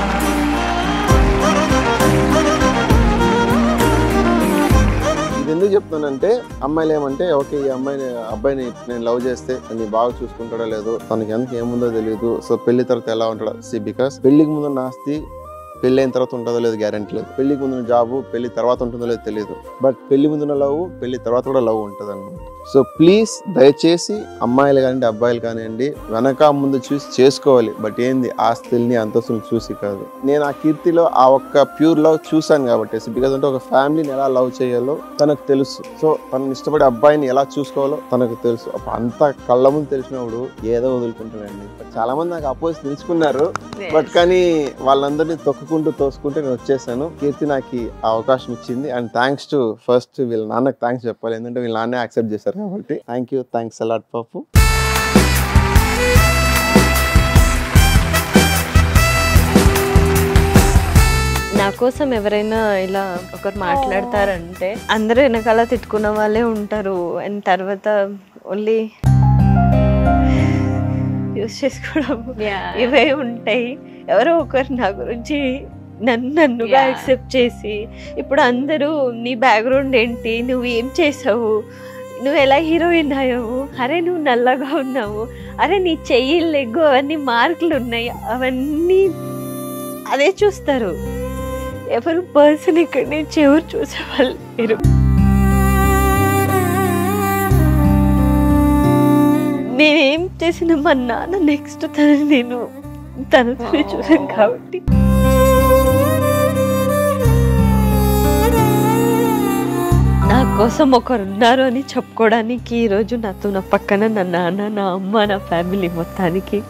ఇది ఎందుకు చెప్తున్నానంటే అమ్మాయిలు ఏమంటే ఓకే ఈ అమ్మాయిని అబ్బాయిని నేను లవ్ చేస్తే నీ బాగా చూసుకుంటాడో లేదో తనకి ఎంత ఏముందో తెలియదు సో పెళ్లి తర్వాత ఎలా ఉంటాడో సి బికాస్ పెళ్లికి ముందు నాస్తి పెళ్లి అయిన తర్వాత ఉంటుందో లేదు గ్యారంటీ లేదు పెళ్లికి ముందు జాబు పెళ్లి తర్వాత ఉంటుందో లేదో తెలియదు బట్ పెళ్లి ముందున్న లవ్ పెళ్లి తర్వాత కూడా లవ్ ఉంటుంది అనమాట సో ప్లీజ్ దయచేసి అమ్మాయిలు కానివ్వండి అబ్బాయిలు కానివ్వండి వెనక ముందు చూసి చేసుకోవాలి బట్ ఏంది ఆస్తుల్ని అంతస్తులు చూసి కాదు నేను ఆ కీర్తిలో ఆ ఒక్క ప్యూర్ లవ్ చూశాను కాబట్టి బికాజ్ అంటే ఒక ఫ్యామిలీని ఎలా లవ్ చేయాలో తనకు తెలుసు సో తనని ఇష్టపడే అబ్బాయిని ఎలా చూసుకోవాలో తనకు తెలుసు అప్పుడు అంత కళ్ళ ముందు తెలిసినప్పుడు ఏదో వదులుకుంటానండి But చాలా మంది నాకు అపోజిట్ నిలుచుకున్నారు బట్ కానీ వాళ్ళందరినీ తొక్కుకుంటూ తోసుకుంటూ నేను వచ్చేసాను కీర్తి నాకు ఆ అవకాశం ఇచ్చింది అండ్ థ్యాంక్స్ టు ఫస్ట్ వీళ్ళ నాన్నకి థ్యాంక్స్ చెప్పాలి ఎందుకంటే వీళ్ళ నాన్నే యాక్సెప్ట్ చేశారు కాబట్టి థ్యాంక్ యూ థ్యాంక్స్ అలాట్ పాపు నా కోసం ఎవరైనా ఇలా ఒకరు మాట్లాడతారంటే అందరూ వెనకాల తిట్టుకున్న వాళ్ళే ఉంటారు అండ్ తర్వాత ఓన్లీ యూస్ చేసుకోవడం ఇవే ఉంటాయి ఎవరో ఒకరు నా గురించి నన్ను నన్నుగా Yeah. యాక్సెప్ట్ చేసి ఇప్పుడు అందరూ నీ బ్యాక్గ్రౌండ్ ఏంటి నువ్వు ఏం చేసావు నువ్వు ఎలా హీరోయిన్ అయ్యావు అరే నువ్వు నల్లగా ఉన్నావు అరే నీ చెయ్యి లెగ్గు అవన్నీ మార్కులు ఉన్నాయి అవన్నీ అదే చూస్తారు ఎవరు పర్సన్ ఇక్కడ నుంచి ఎవరు చూసేవాళ్ళు లేరు నేనేం చేసిన మా నాన్న నెక్స్ట్ తన నేను తనతోనే చూసాను కాబట్టి కోసం ఒకరు ఉన్నారు అని చెప్పుకోవడానికి ఈ రోజు నాతో నా పక్కన నా నాన్న నా అమ్మ నా ఫ్యామిలీ మొత్తానికి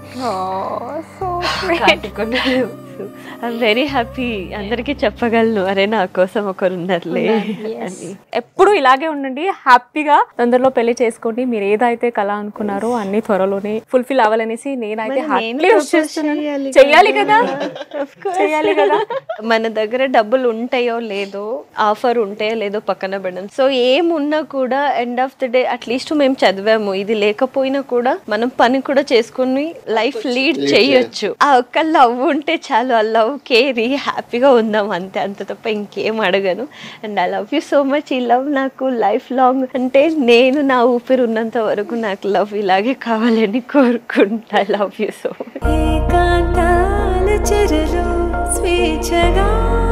ఐఎమ్ వెరీ హ్యాపీ అందరికీ చెప్పగలను అరే నా కోసం ఒకరు ఉన్నారులే అని ఎప్పుడు ఇలాగే ఉండండి హ్యాపీగా తొందరలో పెళ్లి చేసుకోండి మీరు ఏదైతే కళ అనుకున్నారో అన్ని త్వరలోనే ఫుల్ఫిల్ అవ్వాలనేసి నేనైతే మరి నేను happily wish propose చేస్తున్నాను. చేయాలి చెయ్యాలి కదా. కదా Of course. చెయ్యాలి కదా మన దగ్గర డబ్బులు ఉంటాయో లేదో ఆఫర్ ఉంటాయో లేదో పక్కన పెడడం సో ఏమున్నా కూడా end of the day at least మేము చదివాము ఇది లేకపోయినా కూడా మనం పని కూడా చేసుకుని లైఫ్ లీడ్ చేయొచ్చు ఆ ఒక్క లవ్ ఉంటే చాలు ఆ లవ్ కేరీ హ్యాపీగా ఉందాం అంతే అంత తప్ప ఇంకేం అడగను and I love you so much ఈ లవ్ నాకు లైఫ్ లాంగ్ అంటే నేను నా ఊపిరి ఉన్నంత వరకు నాకు లవ్ ఇలాగే కావాలని కోరుకుంటా I love you so much ఏకాంతాల చెరలో స్వేచ్ఛగా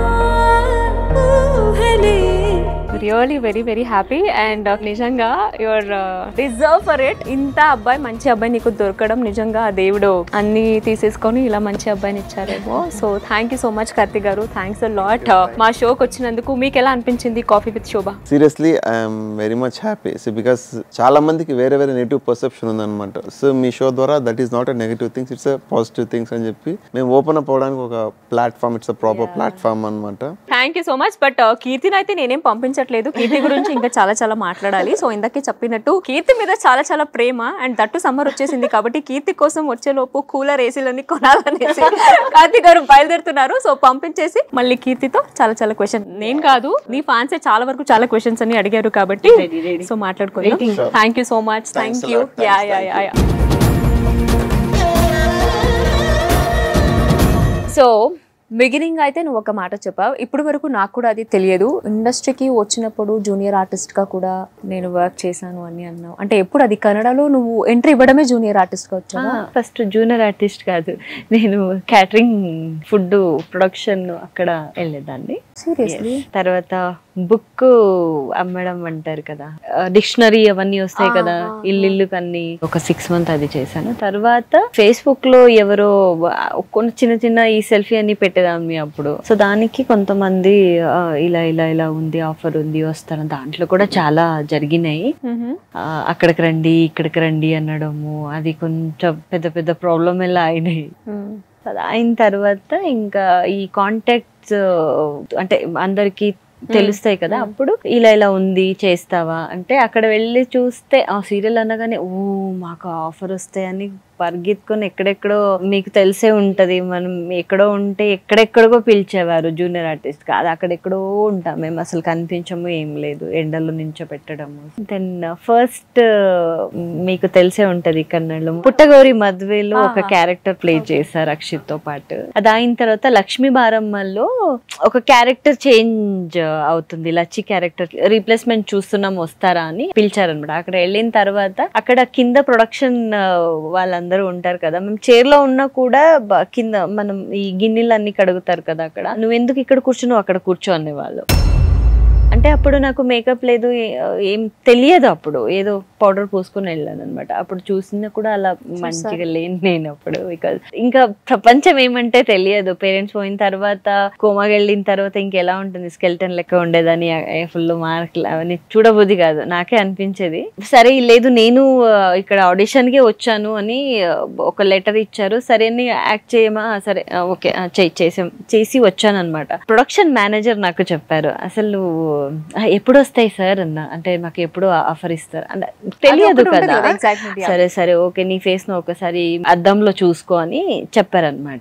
ఊహలే really very very happy and నిజంగా యువర్ రిజర్వ్ ఫర్ ఇట్ ఇంత అబ్బాయి మంచి అబ్బాయి నీకు దొరకడం నిజంగా ఆ దేవుడు అన్ని తీసేసుకొని ఇలా మంచి అబ్బాయిని ఇచ్చారేమో so thank you so much Karthik garu thanks lot మా షోకి వచ్చినందుకు మీకు ఎలా అనిపించింది coffee with Shobha seriously I'm very much happy so because చాలా మందికి వేరే వేరే నెగిటివ్ పర్సెప్షన్ ఉందన్నమాట సో మీ షో ద్వారా that is not a negative things it's a positive things అని చెప్పి మేము ఓపెన్ అప్ అవడానికి ఒక platform it's a proper platform అనమాట thank you so much but కీర్తిని అయితే నేనేం పంపించట్లేదు కీర్తి గురించి ఇంకా చాలా చాలా మాట్లాడాలి సో ఇందాకే చెప్పినట్టు కీర్తి మీద చాలా చాలా ప్రేమ అండ్ దట్టు సమ్మర్ వచ్చేసింది కాబట్టి కీర్తి కోసం వచ్చేలోపు కూలర్ ఏసీలన్నీ కొనాలనేసి కార్తీక్ గారు బయలుదేరుతున్నారు సో పంపించేసి మళ్ళీ కీర్తితో చాలా చాలా క్వశ్చన్ నేను కాదు నీ ఫ్యాన్స్ చాలా వరకు చాలా క్వశ్చన్స్ అని అడిగారు కాబట్టి సో మాట్లాడుకుందాం thank you so much thank you yeah yeah yeah yeah so beginning అయితే నువ్వు ఒక మాట చెప్పావు ఇప్పటి వరకు నాకు కూడా అది తెలియదు ఇండస్ట్రీకి వచ్చినప్పుడు జూనియర్ ఆర్టిస్ట్ గా కూడా నేను వర్క్ చేశాను అని అన్నావు అంటే ఎప్పుడు అది కన్నడలో నువ్వు ఎంట్రీ ఇవ్వడమే జూనియర్ ఆర్టిస్ట్ గా వచ్చావా ఫస్ట్ జూనియర్ ఆర్టిస్ట్ కాదు నేను క్యాటరింగ్ ఫుడ్ ప్రొడక్షన్ అక్కడ వెళ్ళేదాన్ని సీరియస్లీ Yes. తర్వాత బుక్ అమ్మడం అంటారు కదా డిక్షనరీ అవన్నీ వస్తాయి కదా ఇల్లు ఇల్లు కన్ని ఒక సిక్స్ మంత్ అది చేశాను తర్వాత ఫేస్బుక్ లో ఎవరో కొన్ని చిన్న చిన్న ఈ సెల్ఫీ అని పెట్టేదాన్ని అప్పుడు సో దానికి కొంతమంది ఆ, ఇలా ఇలా ఇలా ఉంది ఆఫర్ ఉంది వస్తాను దాంట్లో కూడా చాలా జరిగినాయి ఆ, అక్కడికి రండి ఇక్కడికి రండి అనడము అది కొంచెం పెద్ద పెద్ద ప్రాబ్లం ఎలా అయినాయి అది అయిన తర్వాత ఇంకా ఈ కాంటాక్ట్స్ అంటే అందరికి తెలుస్తాయి కదా అప్పుడు ఇలా ఇలా ఉంది చేస్తావా అంటే అక్కడ వెళ్ళి చూస్తే ఆ సీరియల్ అనగానే ఓ మాకు ఆఫర్ వస్తాయని పరిగెత్తుకొని ఎక్కడెక్కడో మీకు తెలిసే ఉంటది మనం ఎక్కడో ఉంటే ఎక్కడెక్కడికో పిలిచేవారు జూనియర్ ఆర్టిస్ట్ కాదు అక్కడెక్కడో ఉంటాం మేము అసలు కనిపించము ఏం లేదు ఎండలో నుంచో పెట్టడము దెన్ ఫస్ట్ మీకు తెలిసే ఉంటది కన్నడలో పుట్టగౌరి మద్వేలో ఒక క్యారెక్టర్ ప్లే చేశారు అక్షిత్ తో పాటు అది అయిన తర్వాత లక్ష్మీ బారమ్మలో ఒక క్యారెక్టర్ చేంజ్ అవుతుంది లచ్చి క్యారెక్టర్ రీప్లేస్మెంట్ చూస్తున్నాం వస్తారా అని పిలిచారనమాట అక్కడ వెళ్ళిన తర్వాత అక్కడ కింద ప్రొడక్షన్ వాళ్ళందరూ ఉంటారు కదా మేము చైర్ లో ఉన్నా కూడా బ- కింద మనం ఈ గిన్నెలు అన్ని కడుగుతారు కదా అక్కడ నువ్వు ఎందుకు ఇక్కడ కూర్చున్నావు అక్కడ కూర్చో అనేవాళ్ళు అంటే అప్పుడు నాకు మేకప్ లేదు ఏ- ఏం తెలియదు అప్పుడు ఏదో పౌడర్ పూసుకొని వెళ్ళాను అనమాట అప్పుడు చూసిన కూడా అలా మంచిగా లేను నేను అప్పుడు బికాజ్ ఇంకా ప్రపంచం ఏమంటే తెలియదు పేరెంట్స్ పోయిన తర్వాత కోమాకి వెళ్ళిన తర్వాత ఇంకెలా ఉంటుంది స్కెల్టన్ లెక్క ఉండేదని ఫుల్ మార్కులు అవన్నీ చూడబుద్ధి కాదు నాకే అనిపించేది సరే లేదు నేను ఆ, ఇక్కడ ఆడిషన్ కి వచ్చాను అని ఆ, ఒక లెటర్ ఇచ్చారు సరే అని యాక్ట్ చేయమా ఆ, సరే ఆ, ఓకే ఆ, చెయ్ చేసాం చేసి వచ్చాను అనమాట ప్రొడక్షన్ మేనేజర్ నాకు చెప్పారు అసలు నువ్వు "ఆ, ఎప్పుడు వస్తాయి సార్ అన్న అంటే మాకు ఎప్పుడు ఆఫర్ ఇస్తారు అంటే తెలియదు ఒకటి ఉంటుంది కదా కదా, exactly, yeah. సరే సరే ఓకే నీ ఫేస్ ను ఒకసారి అద్దంలో చూసుకో అని చెప్పారనమాట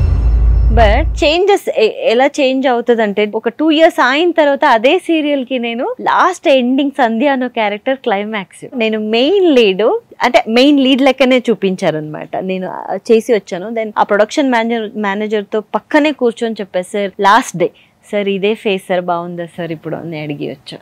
బట్ చేంజెస్ ఎలా చేంజ్ అవుతుంది అంటే ఒక టూ ఇయర్స్ అయిన తర్వాత అదే సీరియల్ కి నేను లాస్ట్ ఎండింగ్ సంధ్య అనే క్యారెక్టర్ క్లైమాక్స్ నేను మెయిన్ లీడ్ అంటే మెయిన్ లీడ్ లెక్కనే చూపించారనమాట నేను ఆ చేసి వచ్చాను దెన్ ఆ ప్రొడక్షన్ మేనేజర్ మేనేజర్ తో పక్కనే కూర్చొని చెప్పారు సార్ లాస్ట్ డే సార్ ఇదే ఫేస్ సార్ బాగుందా సార్ ఇప్పుడు అని అడిగి వచ్చా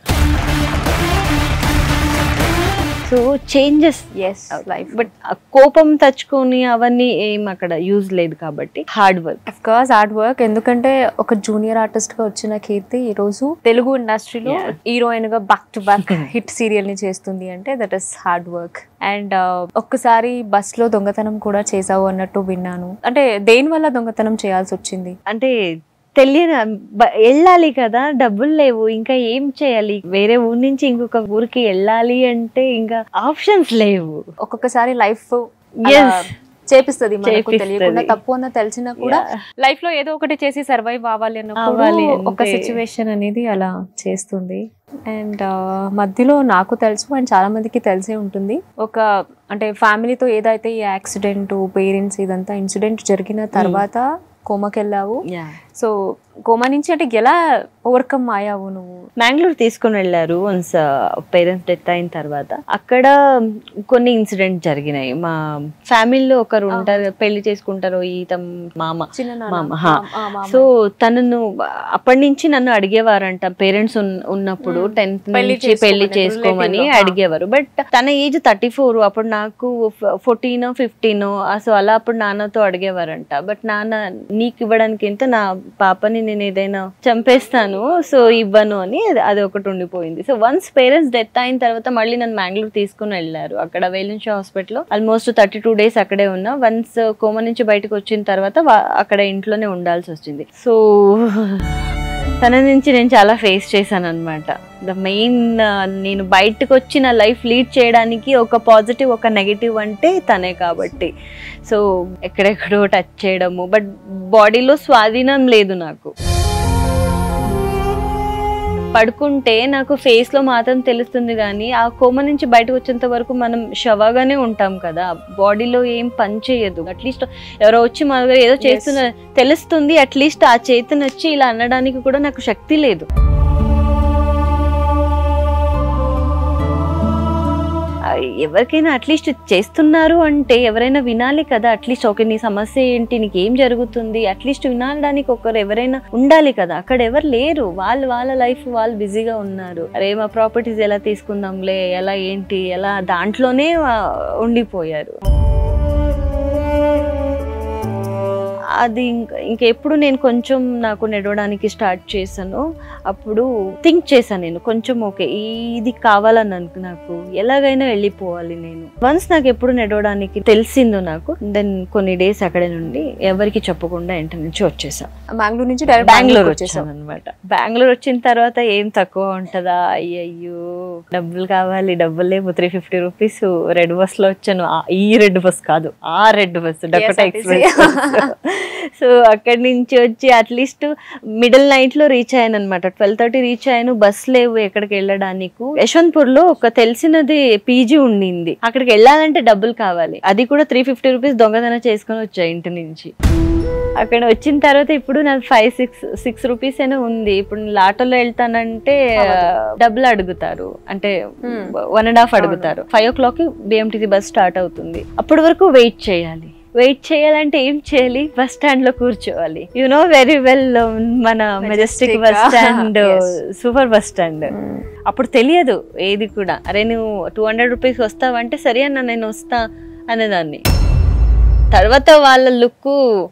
so changes yes life but కోపం తెచ్చుకొని అవన్నీ ఏం అక్కడ యూజ్ లేదు కాబట్టి hard work of course hard work ఎందుకంటే ఒక జూనియర్ ఆర్టిస్ట్ గా వచ్చిన కీర్తి ఈ రోజు తెలుగు ఇండస్ట్రీలో హీరోయిన్ గా back to back hit serial ని చేస్తుంది అంటే that is hard work and ఒక్కసారి బస్ లో దొంగతనం కూడా చేసావు అన్నట్టు విన్నాను అంటే దేని వల్ల దొంగతనం చేయాల్సి వచ్చింది అంటే తెలియని బ- వెళ్ళాలి కదా డబ్బులు లేవు ఇంకా ఏం చేయాలి వేరే ఊరు నుంచి ఇంకొక ఊరికి వెళ్ళాలి అంటే ఇంకా ఆప్షన్స్ లేవు ఒక్కొక్కసారి లైఫ్ Yes. చేపిస్తుంది మనకు చేపిస్తది. తెలియకుండా తప్పు అన్న తెలిసినా కూడా లైఫ్ లో ఏదో ఒకటి చేసి సర్వైవ్ అవ్వాలి అవ్వాలి అన్నప్పుడు ఒక అంతే. సిచ్యువేషన్ అనేది అలా చేస్తుంది అండ్ మధ్యలో నాకు తెలుసు అండ్ చాలా మందికి తెలిసే ఉంటుంది ఒక అంటే ఫ్యామిలీతో ఏదైతే ఈ యాక్సిడెంట్ పేరెంట్స్ ఇదంతా ఇన్సిడెంట్ జరిగిన తర్వాత కోమకి వెళ్ళావు Yeah. సో కోమా నుంచి అంటే ఎలా ఓవర్కమ్ అయ్యావు నువ్వు మ్యాంగ్లూర్ తీసుకుని వెళ్ళారు వన్స్ పేరెంట్స్ డెత్ అయిన తర్వాత అక్కడ కొన్ని ఇన్సిడెంట్ జరిగినాయి మా ఫ్యామిలీలో ఒకరు ఉంటారు పెళ్లి చేసుకుంటారు ఈ తమ్ మామ చిన్న మామ, హా. సో తనను అప్పటి నుంచి నన్ను అడిగేవారంట పేరెంట్స్ ఉన్నప్పుడు Hmm. టెన్త్ పెళ్లి నుంచి పెళ్లి చేసుకోమని, చేసుకోమని relative లో, హా. అడిగేవారు బట్ తన ఏజ్ థర్టీ ఫోర్ అప్పుడు నాకు ఫోర్టీన్ ఫిఫ్టీన్ సో అలా అప్పుడు నాన్నతో అడిగేవారంట బట్ నాన్న నీకు ఇవ్వడానికి ఎంత నా పాపని నేను ఏదైనా చంపేస్తాను సో ఇవ్వను అని అది- అది ఒకటి ఉండిపోయింది సో వన్స్ పేరెంట్స్ డెత్ అయిన తర్వాత మళ్ళీ నన్ను మ్యాంగ్లూర్ తీసుకుని వెళ్ళారు అక్కడ వేలింషా hospital almost thirty two days అక్కడే ఉన్నా వన్స్ కోమ నుంచి బయటకు వచ్చిన తర్వాత వా- అక్కడ ఇంట్లోనే ఉండాల్సి వచ్చింది సో తన నుంచి నేను చాలా ఫేస్ చేశాను అనమాట ద మెయిన్ నేను బయటకు వచ్చి నా లైఫ్ లీడ్ చేయడానికి ఒక పాజిటివ్ ఒక నెగిటివ్ అంటే తనే కాబట్టి సో ఎక్కడెక్కడో టచ్ చేయడము బట్ బాడీలో స్వాధీనం లేదు నాకు పడుకుంటే నాకు ఫేస్ లో మాత్రం తెలుస్తుంది కానీ ఆ కోమ నుంచి బయటకు వచ్చేంత వరకు మనం షవగానే ఉంటాం కదా బాడీలో ఏం పని చేయదు అట్లీస్ట్ ఎవరో వచ్చి మన దగ్గర ఏదో చేస్తున్న తెలుస్తుంది అట్లీస్ట్ ఆ చేతిని వచ్చి ఇలా అనడానికి కూడా నాకు శక్తి లేదు ఆ, ఎవరికైనా అట్లీస్ట్ చేస్తున్నారు అంటే ఎవరైనా వినాలి కదా అట్లీస్ట్ ఓకే నీ సమస్య ఏంటి నీకు ఏం జరుగుతుంది అట్లీస్ట్ వినడానికి ఒకరు ఎవరైనా ఉండాలి కదా అక్కడ ఎవరు లేరు వాళ్ళు వాళ్ళ లైఫ్ వాళ్ళు బిజీగా ఉన్నారు అరే మా ప్రాపర్టీస్ ఎలా తీసుకుందాంలే ఎలా ఏంటి ఎలా దాంట్లోనే ఆ, ఉండిపోయారు అది ఇంక ఇంకెప్పుడు నేను కొంచెం నాకు నడవడానికి స్టార్ట్ చేశాను అప్పుడు థింక్ చేశాను నేను కొంచెం ఓకే ఇది కావాలని అనుకు నాకు ఎలాగైనా వెళ్ళిపోవాలి నేను వన్స్ నాకు ఎప్పుడు నడవడానికి తెలిసిందో నాకు దెన్ కొన్ని డేస్ అక్కడే నుండి ఎవరికి చెప్పకుండా ఇంటి నుంచి వచ్చేసా మ్యాంగ్లూర్ నుంచి డైరెక్ట్ బెంగళూరు వచ్చేసావు వచ్చాను అనమాట బెంగళూరు వచ్చిన తర్వాత ఏం తక్కువ ఉంటుందా అయ్యయ్యో డబ్బులు కావాలి డబ్బులు లేవు three fifty rupees red bus లో వచ్చాను ఆ- ఈ రెడ్ బస్ కాదు ఆ రెడ్ బస్ డకోటా KSRTC. ఎక్స్ప్రెస్ సో అక్కడి నుంచి వచ్చి అట్లీస్ట్ మిడిల్ నైట్ లో రీచ్ అయ్యాను అనమాట ట్వెల్వ్ థర్టీ రీచ్ అయ్యాను బస్ లేవు ఎక్కడికి వెళ్ళడానికి యశ్వంత్పూర్ లో ఒక తెలిసినది పీజీ ఉండింది అక్కడికి వెళ్ళాలంటే డబ్బులు కావాలి అది కూడా త్రీ ఫిఫ్టీ రూపీస్ దొంగతనం చేసుకొని వచ్చా ఇంటి నుంచి అక్కడ వచ్చిన తర్వాత ఇప్పుడు నాకు ఫైవ్ సిక్స్ సిక్స్ రూపీస్ అయినా ఉంది ఇప్పుడు నేను ఆటోలో వెళ్తానంటే డబ్బులు అడుగుతారు అంటే Hmm. వన్ అండ్ హాఫ్ అడుగుతారు five o'clock BMTC bus start అవుతుంది అప్పటి వరకు వెయిట్ చేయాలి వెయిట్ చేయాలంటే ఏం చేయాలి బస్ స్టాండ్ లో కూర్చోవాలి యు నో వెరీ వెల్ మన Majestic Majestic. Bus stand Yes. Super bus stand అప్పుడు తెలియదు ఏది కూడా అరే నువ్వు టూ హండ్రెడ్ రూపీస్ వస్తావంటే సరే అన్న నేను వస్తా అనేదాన్ని తర్వాత వాళ్ళ లుక్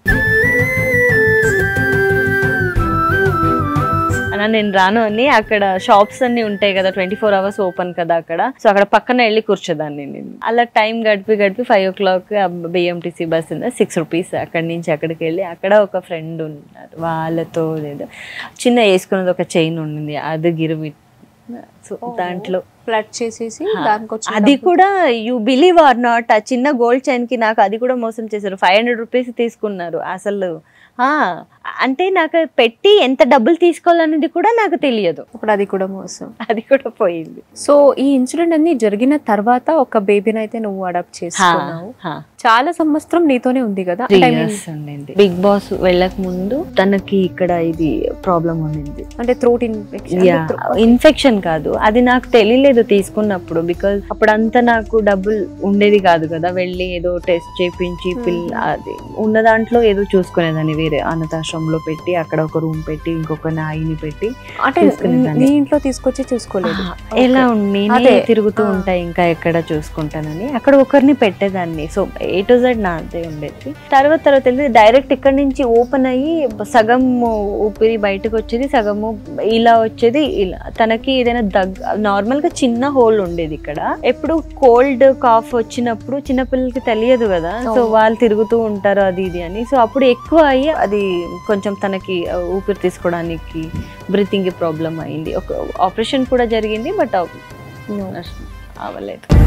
అన్న నేను రాను అని అక్కడ షాప్స్ అన్ని ఉంటాయి కదా ట్వంటీ ఫోర్ అవర్స్ ఓపెన్ కదా అక్కడ సో అక్కడ పక్కన వెళ్ళి కూర్చోదాన్ని నేను అలా టైం గడిపి గడిపి five o'clock BMTC bus ఉంది సిక్స్ రూపీస్ అక్కడి నుంచి అక్కడికి వెళ్ళి అక్కడ ఒక ఫ్రెండ్ ఉన్నారు వాళ్ళతో ఏదో చిన్న వేసుకున్నది ఒక చైన్ ఉండింది అది గిరిమి సో దాంట్లో ఫ్లడ్ చేసేసి దానికి వచ్చి అది కూడా యూ బిలీవ్ ఆర్ నాట్ ఆ చిన్న గోల్డ్ చైన్ కి నాకు అది కూడా మోసం చేశారు ఫైవ్ హండ్రెడ్ రూపీస్ తీసుకున్నారు అసలు ఆ, అంటే నాకు పెట్టి ఎంత డబ్బులు తీసుకోవాలనేది కూడా నాకు తెలియదు ఇప్పుడు అది కూడా మోసం అది కూడా పోయింది సో ఈ ఇన్సిడెంట్ అన్ని జరిగిన తర్వాత ఒక బేబీని అయితే నువ్వు అడాప్ట్ చేసుకున్నావు చాలా సంవత్సరం నీతోనే ఉంది కదా అంటే I mean, బిగ్ బాస్ వెళ్ళక ముందు తనకి ఇక్కడ ఇది ప్రాబ్లం ఉండింది అంటే థ్రోట్ ఇన్ఫెక్షన్ ఇన్ఫెక్షన్ కాదు అది నాకు తెలియలేదు తీసుకున్నప్పుడు బికాజ్ అప్పుడంతా నాకు డబ్బులు ఉండేది కాదు కదా వెళ్ళి ఏదో టెస్ట్ చేపించి పిల్ల అది ఉన్న దాంట్లో ఏదో చూసుకునేదాన్ని వేరే అనాథాశ్రమంలో పెట్టి అక్కడ ఒక రూమ్ పెట్టి ఇంకొక నాయిని పెట్టి అంటే తీసుకునేదాన్ని. నీ ఇంట్లో తీసుకొచ్చి చూసుకోలేదు ఆ, ఎలా ఉండి అదే. తిరుగుతూ ఆ. ఉంటాయి ఇంకా ఎక్కడ చూసుకుంటానని అక్కడ ఒకరిని పెట్టేదాన్ని సో ఏ టు జెడ్ నాదే ఉండేది తర్వాత తర్వాత తెలిసి డైరెక్ట్ ఇక్కడ నుంచి ఓపెన్ అయ్యి సగం ఊపిరి బయటకు వచ్చేది సగము ఇలా వచ్చేది ఇలా తనకి ఏదైనా దగ్గ నార్మల్ గా చిన్న హోల్ ఉండేది ఇక్కడ ఎప్పుడు కోల్డ్ కాఫ్ వచ్చినప్పుడు చిన్నపిల్లలకి తెలియదు కదా సో వాళ్ళు తిరుగుతూ ఉంటారు అది ఇది అని సో అప్పుడు ఎక్కువ అయ్యి అది కొంచెం తనకి ఆ, ఊపిరి తీసుకోవడానికి బ్రీతింగ్ ప్రాబ్లం అయింది ఒక ఆపరేషన్ కూడా జరిగింది బట్ అవ్వలేదు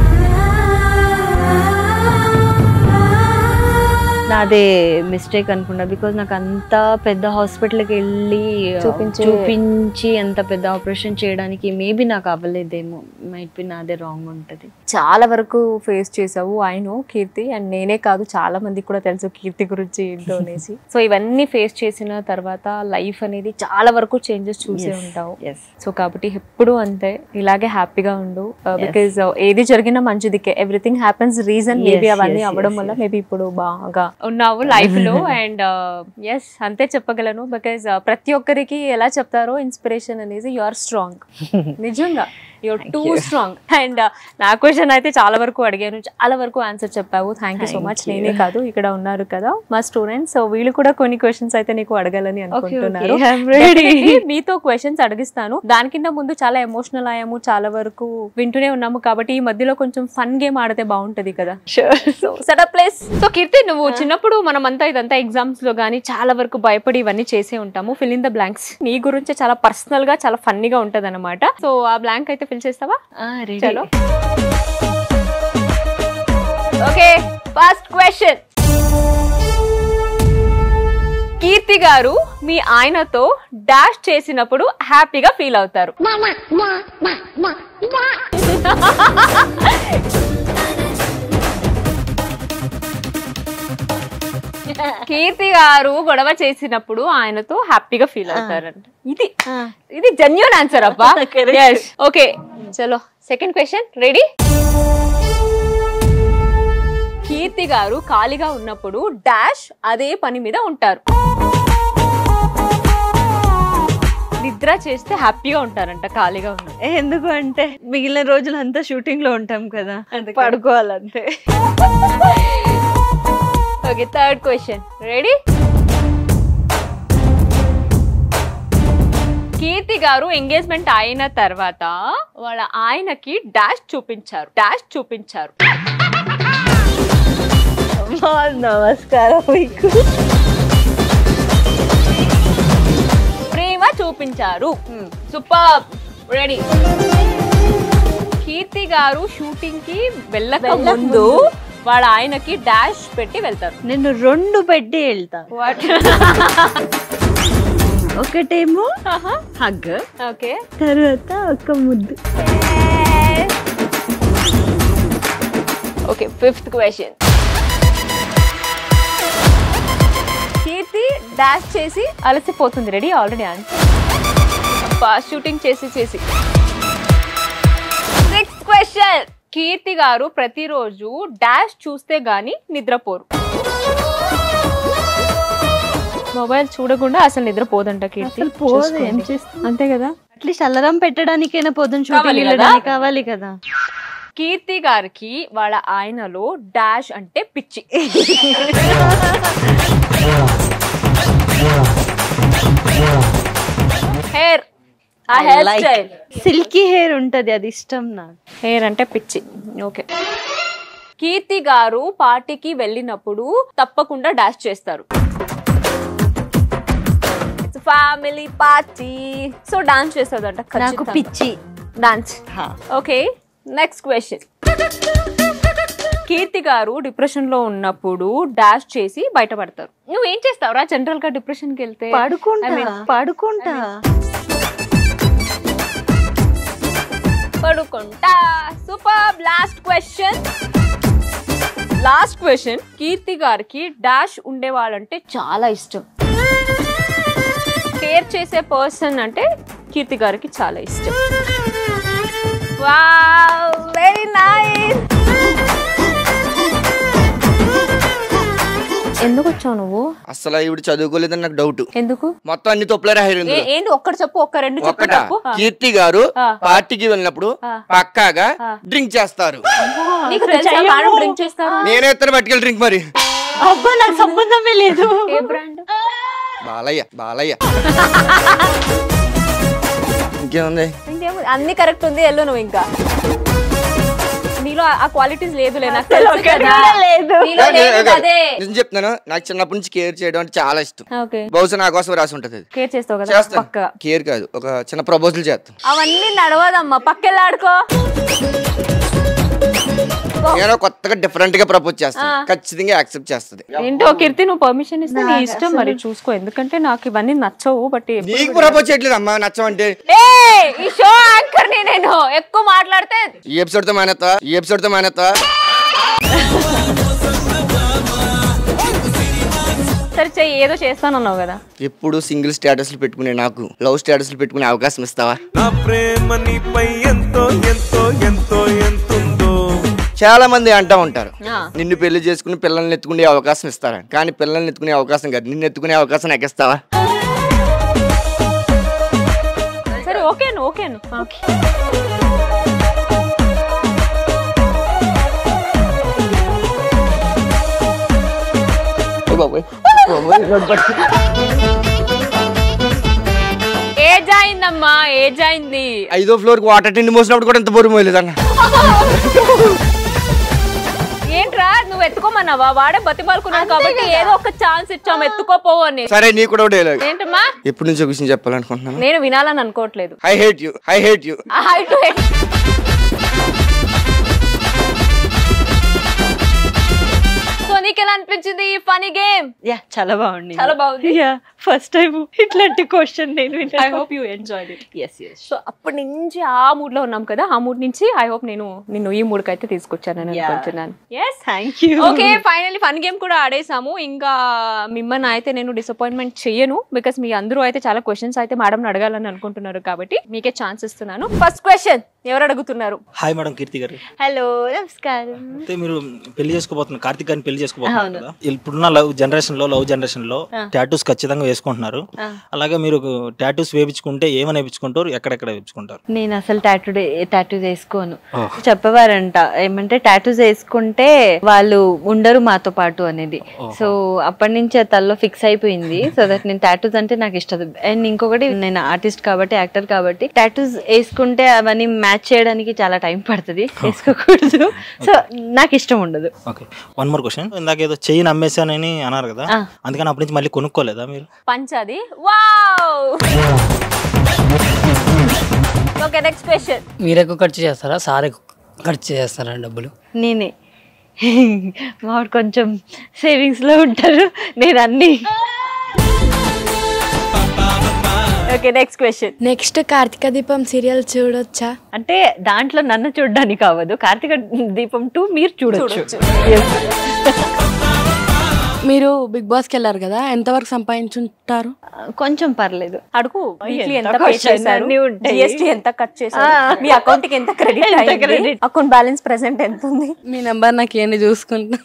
నాదే మిస్టేక్ అనుకున్నా బికాజ్ నాకు అంత పెద్ద హాస్పిటల్కి వెళ్ళి ఆ, చూపించి- చూపించి అంత పెద్ద ఆపరేషన్ చేయడానికి మేబీ నాకు అవ్వలేదేమో మైట్ బి నాదే రాంగ్ ఉంటది చాలా వరకు ఫేస్ చేసావు ఆయన కీర్తి అండ్ నేనే కాదు చాలా మందికి కూడా తెలుసు కీర్తి గురించి ఏంటో అనేసి సో ఇవన్నీ ఫేస్ చేసిన తర్వాత లైఫ్ అనేది చాలా వరకు చేంజెస్ చూసే ఉంటావు ఎస్ సో కాబట్టి ఎప్పుడు అంతే ఇలాగే హ్యాపీగా ఉండు బికాజ్ ఏది జరిగినా మంచిదికే everything happens reason maybe Yes, అవన్నీ yes, అవ్వడం yes, వల్ల మేబీ ఇప్పుడు బాగా ఉన్నావు లైఫ్ లో అండ్ ఎస్ అంతే చెప్పగలను బికాజ్ ప్రతి ఒక్కరికి ఎలా చెప్తారో ఇన్స్పిరేషన్ అనేది యు ఆర్ స్ట్రాంగ్ నిజంగా యూర్ టూ స్ట్రాంగ్ అండ్ నా క్వశ్చన్ అయితే చాలా వరకు అడిగాను చాలా వరకు ఆన్సర్ చెప్పావు thank you so Thank much you. నేనే కాదు ఇక్కడ ఉన్నారు కదా మా స్టూడెంట్స్ సో వీళ్ళు కూడా కొన్ని క్వశ్చన్స్ అయితే నీకు అడగాలని అనుకుంటున్నారు Definitely మీతో క్వశ్చన్స్ అడిగిస్తాను దానికింత ముందు చాలా ఎమోషనల్ అయ్యాము చాలా వరకు వింటూనే ఉన్నాము కాబట్టి ఈ మధ్యలో కొంచెం ఫన్ గేమ్ ఆడితే బాగుంటది కదా so setup place so Keerthi నువ్వు చిన్నప్పుడు మనం అంతా ఇదంతా ఎగ్జామ్స్ లో గానీ చాలా వరకు భయపడి ఇవన్నీ చేసే ఉంటాము ఫిల్ ఇన్ ద బ్లాంక్స్ నీ గురించి చాలా పర్సనల్ గా చాలా ఫన్నీగా ఉంటది అనమాట సో ఆ బ్లాంక్ అయితే ఫిల్ చేస్తావా చలో ఓకే ఫస్ట్ క్వశ్చన్ కీర్తి గారు మీ ఆయనతో డాష్ చేసినప్పుడు హ్యాపీగా ఫీల్ అవుతారు కీర్తి గారు గొడవ చేసినప్పుడు ఆయనతో హ్యాపీగా ఫీల్ అవుతారంట ఇది ఇది జెన్యున్ ఆన్సర్ అబ్బా ఓకే చలో సెకండ్ క్వశ్చన్ రెడీ కీర్తి గారు ఖాళీగా ఉన్నప్పుడు డాష్ అదే పని మీద ఉంటారు నిద్ర చేస్తే హ్యాపీగా ఉంటారంట ఖాళీగా ఉన్న ఎందుకు అంటే మిగిలిన రోజులు అంతా షూటింగ్ లో ఉంటాం కదా పడుకోవాలంతే okay third question ready Keerthi గారు ఎంగేజ్మెంట్ అయిన తర్వాత వాళ్ళ ఆయనకి డాష్ చూపించారు డాష్ చూపించారు అమ్మా, నమస్కారం మీకు ప్రేమ చూపించారు సూపర్ రెడీ కీర్తి గారు షూటింగ్ కి వెళ్ళక ముందు వాళ్ళ ఆయనకి డాష్ పెట్టి వెళ్తారు నేను రెండు పెట్టి వెళ్తా వాట్ ఒకటేమో హగ్ ఓకే తర్వాత ఒక ముద్దు okay fifth question Keerthi dash చేసి అలసిపోతుంది ready already answer fast shooting చేసి చేసి సిక్స్త్ క్వశ్చన్ కీర్తి గారు ప్రతిరోజు డాష్ చూస్తే గానీ నిద్రపోరు మొబైల్ చూడకుండా అసలు నిద్రపోదంట కీర్తి అసలు పోదు, ఏం చూసుకోండి. చేస్తుంది? అంతే కదా అట్లీస్ట్ అలారం పెట్టడానికైనా పొద్దున కావాలి షూటింగ్ కదా? వెళ్ళడానికి కావాలి కదా కీర్తి గారికి వాళ్ళ ఆయనలో డాష్ అంటే పిచ్చి హెయిర్ ఆ హెయిర్ స్టైల్ సిల్కీ హెయిర్ ఉంటది అది ఇష్టం నాకు హెయిర్ అంటే పిచ్చి ఓకే కీర్తి గారు పార్టీకి వెళ్ళినప్పుడు తప్పకుండా డాష్ చేస్తారు ఫ్యామిలీ పార్టీ సో డాన్స్ చేస్తుందంట నాకు పిచ్చి dance okay next question Keerthi గారు డిప్రెషన్ లో ఉన్నప్పుడు డాష్ చేసి బయటపడతారు నువ్వు ఏం చేస్తావురా జనరల్ గా డిప్రెషన్ కి వెళ్తే పడుకుంటా I mean, పడుకుంటా పడుకుంటా super last question last question Keerthi గారికి డాష్ ఉండేవాళ్ళంటే చాలా ఇష్టం కేర్ చేసే పర్సన్ అంటే కీర్తి గారికి చాలా ఇష్టం వావ్ వెరీ నైస్ ఎందుకు వచ్చావు నువ్వు అసలు ఇవిడు చదువుకోలేదని నాకు డౌట్ ఎందుకు మొత్తం అన్ని తప్పులే రాయారు ఏ- ఇందులో. ఏంటి ఒక్కటి చెప్పు ఒక్క రెండు చెప్పు ఒక్కట చెప్పు ఆ. కీర్తి గారు ఆ. పార్టీకి వెళ్ళినప్పుడు ఆ. పక్కాగా ఆ. డ్రింక్ చేస్తారు నీకు తెలుసా మేడం డ్రింక్ చేస్తారు నేనే ఎత్తాను పట్టుకెళ్ళి డ్రింక్ మరి అబ్బా నాకు సంబంధమే లేదు ఏ బ్రాండ్ బాలయ్య బాలయ్య ఇంకేముంది ఇంకేమో అన్ని కరెక్ట్ ఉంది ఎల్లు నువ్వు ఇంకా నీలో ఆ క్వాలిటీస్ లేదులే నాకు తెలుసు కదా లేదు. నీలో లేదు అదే నిజం చెప్తున్నాను నాకు చిన్నప్పటి నుంచి కేర్ చేయడం అంటే చాలా ఇష్టం ఓకే బహుశా నా కోసం రాసి ఉంటది అది కేర్ చేస్తావు కదా చేస్తాను పక్క కేర్ కాదు ఒక చిన్న ప్రపోజల్ చేస్తాను అవన్నీ నడవదమ్మా పక్కెళ్ళాడుకో నేను కొత్తగా డిఫరెంట్ గా ప్రపోజ్ చేస్తాను ఆ. ఖచ్చితంగా యాక్సెప్ట్ చేస్తుంది ఏంటో కీర్తి నువ్వు పర్మిషన్ ఇస్తే నీ ఇష్టం మరి చూసుకో ఎందుకంటే నాకు ఇవన్నీ నచ్చవు బట్ నీకు ప్రపోజ్ చేయట్లేదు అమ్మా నచ్చమంటే ఏ ఈ షో యాంకర్ ని నేను ఎక్కువ మాట్లాడితే ఈ ఎపిసోడ్ తో మానేస్తా ఈ ఎపిసోడ్ తో మానేస్తా సరే చెయ్యి ఏదో చేస్తానన్నావు కదా ఎప్పుడు సింగిల్ స్టేటస్లు పెట్టుకునే నాకు లవ్ స్టేటస్లు పెట్టుకునే అవకాశం ఇస్తావా నా ప్రేమ నీపై ఎంతో ఎంతో ఎంతో ఎంతుందో చాలా మంది అంటా ఉంటారు ఆ. నిన్ను పెళ్లి చేసుకుని పిల్లల్ని ఎత్తుకునే అవకాశం ఇస్తారా కానీ పిల్లల్ని ఎత్తుకునే అవకాశం కాదు నిన్ను ఎత్తుకునే అవకాశం నాకు ఇస్తావా సరే ఓకేను ఓకేను ఏ బాబోయ్. ఏజ్ అయిందమ్మా ఏజ్ అయింది ఐదో ఫ్లోర్ కి వాటర్ టిండి మోసినప్పుడు కూడా ఇంత బొరు మోయలేదన్న ఏంట్రా నువ్వు ఎత్తుకోమన్నావా వాడే బతిమాలుకున్నాడు కాబట్టి ఏదో ఒక ఛాన్స్ ఇచ్చాము ఎత్తుకోపోవు అని సరే నీ కూడా డైలాగ్ ఏంటమ్మా ఎప్పటి నుంచి ఒక విషయం చెప్పాలనుకుంటున్నాను నేను వినాలని అనుకోవట్లేదు I hate you I hate you high to head so నీకు ఎలా అనిపించింది ఈ ఫనీ గేమ్ యా చాలా బాగుంది చాలా బాగుంది. యా ఫస్ట్ టైం ఇట్లాంటి క్వశ్చన్ నేను I hope you enjoyed it yes yes so అప్పటి నుంచి ఆ మూడ్ లో ఉన్నాం కదా ఆ మూడ్ నుంచి ఐ హోప్ నేను నిన్ను ఈ మూడ్ అయితే తీసుకొచ్చానని Yeah. అనుకుంటున్నాను yes thank you okay finally fun game కూడా ఆడేసాము ఇంకా మిమ్మల్ని అయితే నేను డిసప్పాయింట్మెంట్ చెయ్యను బికాస్ మీ అందరూ అయితే చాలా క్వశ్చన్స్ అయితే మేడం అడగాలని అనుకుంటున్నారు కాబట్టి మీకే ఛాన్స్ ఇస్తున్నాను ఫస్ట్ క్వశ్చన్ ఎవరు అడుగుతున్నారు హాయ్ మేడం కీర్తి గారు హలో నమస్కారం అయితే మీరు పెళ్లి చేసుకోబోతున్నారు కార్తిక్ గారిని పెళ్లి చేసుకోబోతున్నారు కదా ఇప్పుడున్న లవ్ జనరేషన్ లో లవ్ జనరేషన్ లో టాటూస్ ఖచ్చితంగా వేసుకుంటున్నారు అలాగే మీరు టాటూస్ వేపించుకుంటే ఏమని వేపించుకుంటారు ఎక్కడెక్కడ వేపించుకుంటారు నేను అసలు టాటూ టాటూస్ వేసుకోను చెప్పేవారంట ఏమంటే టాటూస్ వేసుకుంటే వాళ్ళు ఉండరు మాతో పాటు అనేది సో అప్పటి నుంచి ఆ తల్లో ఫిక్స్ అయిపోయింది సో దట్ నేను టాటూస్ అంటే నాకు ఇష్టం అండ్ ఇంకొకటి నేను ఆర్టిస్ట్ కాబట్టి యాక్టర్ కాబట్టి టాటూస్ వేసుకుంటే అవన్నీ మ్యాచ్ చేయడానికి చాలా టైం పడుతుంది వేసుకోకూడదు సో నాకు ఇష్టం ఉండదు ఓకే వన్ మోర్ క్వశ్చన్ ఇందాక ఏదో చెయ్యి నమ్మేశానని అన్నారు కదా ఆ. అందుకని అప్పటి నుంచి మళ్ళీ కొనుక్కోలేదా మీరు పంచది వావ్ ఓకే నెక్స్ట్ క్వశ్చన్ మీరు ఎక్కువ ఖర్చు చేస్తారా సార్ ఎక్కువ ఖర్చు చేస్తారా డబ్బులు నేనే మావాడు కొంచెం సేవింగ్స్ లో ఉంటారు నేను అన్ని okay next question next Karthika Deepam serial చూడొచ్చా అంటే దాంట్లో నన్ను చూడడానికి అవ్వదు కార్తీక దీపం టూ మీరు చూడొచ్చు మీరు బిగ్ బాస్కి వెళ్ళారు కదా ఎంతవరకు సంపాదించుంటారు కొంచెం పర్లేదు అడుగు వీక్లీ ఎంత ఎంత పే question చేశారు అన్నీ ఉంటాయి. జిఎస్టీ ఎంత కట్ చేశారు మీ అకౌంట్ కి ఎంత క్రెడిట్ ఎంత అయింది credit? అకౌంట్ బ్యాలెన్స్ ప్రెసెంట్ ఎంత ఉంది మీ నెంబర్ నాకు ఏంటి చూసుకుంటా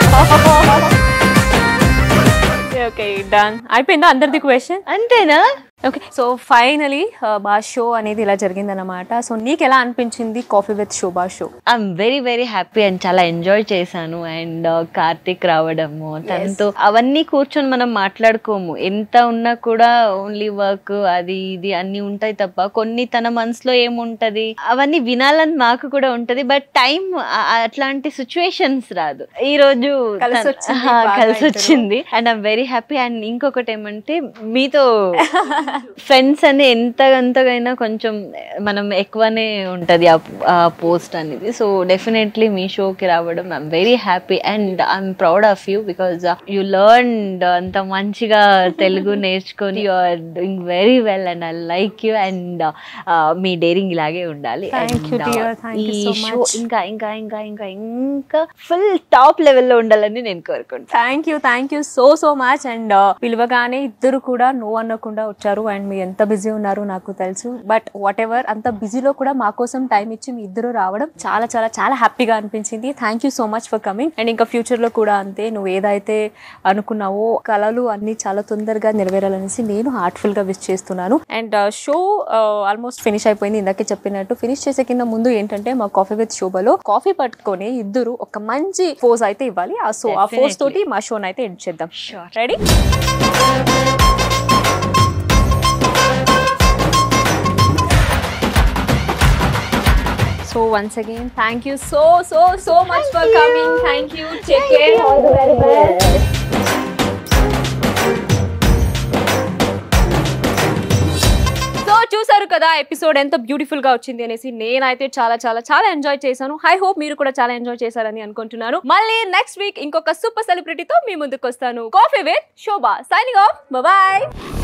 ఓకే డన్ అయిపోయిందా అందరిది క్వశ్చన్ అంతేనా ఓకే సో ఫైనలీ బా షో అనేది ఇలా జరిగిందన్నమాట సో నీకు ఎలా అనిపించింది coffee with Shobha show I'm very very happy and చాలా ఎంజాయ్ చేశాను అండ్ కార్తిక్ రావడము తనతో అవన్నీ కూర్చొని మనం మాట్లాడుకోము ఎంత ఉన్నా కూడా ఓన్లీ వర్క్ అది ఇది అన్ని ఉంటాయి తప్ప కొన్ని తన మనసులో ఏముంటది అవన్నీ వినాలని మాకు కూడా ఉంటది బట్ టైం అట్లాంటి సిచ్యువేషన్స్ రాదు ఈ రోజు కలిసి తన- వచ్చింది ఆ, బాగా కలిసి ఇద్దరు. వచ్చింది and I'm very happy and ఇంకొకటి ఏమంటే మీతో ఫ్రెండ్స్ అని ఎంత ఎంతగైనా కొంచెం మనం ఎక్కువనే ఉంటది ఆ పోస్ట్ అనేది సో డెఫినెట్లీ మీ షోకి రావడం I'm very happy and I'm proud of you because you learn అంత మంచిగా తెలుగు నేర్చుకొని you are doing very well and I like you and మీ డేరింగ్ ఇలాగే ఉండాలి Thank you, And, uh, dear. Thank you ఈ so షో much. ఇంకా ఇంకా ఇంకా ఇంకా ఇంకా ఫుల్ టాప్ లెవెల్లో ఉండాలని నేను కోరుకుంటాను thank you thank you so so much and పిలవగానే ఇద్దరు కూడా నో అనకుండా వచ్చారు చేశారు అండ్ మీరు ఎంత బిజీ ఉన్నారు నాకు తెలుసు బట్ వాట్ ఎవర్ అంత బిజీలో కూడా మా కోసం టైం ఇచ్చి మీ ఇద్దరు రావడం చాలా చాలా చాలా హ్యాపీగా అనిపించింది thank you so much for coming and ఇంకా ఫ్యూచర్ లో కూడా అంతే నువ్వు ఏదైతే అనుకున్నావో కళలు అన్ని చాలా తొందరగా నెరవేరాలనేసి నేను హార్ట్ఫుల్ గా విష్ చేస్తున్నాను అండ్ షో ఆల్మోస్ట్ ఫినిష్ అయిపోయింది ఇందాకే చెప్పినట్టు ఫినిష్ చేసే కింద ముందు ఏంటంటే మా కాఫీ విత్ శోభలో కాఫీ పట్టుకొని ఇద్దరు ఒక మంచి పోజ్ అయితే ఇవ్వాలి ఆ సో ఆ పోజ్ తోటి మా షోని అయితే ఎండ్ చేద్దాం ready So once again, thank you so so so much for coming. Thank you. Take care. All the very best. So చూసారు కదా ఎపిసోడ్ ఎంత బ్యూటిఫుల్ గా వచ్చింది అనేసి నేనైతే చాలా చాలా చాలా ఎంజాయ్ చేశాను ఐ హోప్ మీరు కూడా చాలా ఎంజాయ్ చేశారని అనుకుంటున్నాను మళ్ళీ నెక్స్ట్ వీక్ ఇంకొక సూపర్ సెలబ్రిటీతో మీ ముందుకు వస్తాను coffee with Shobha signing off bye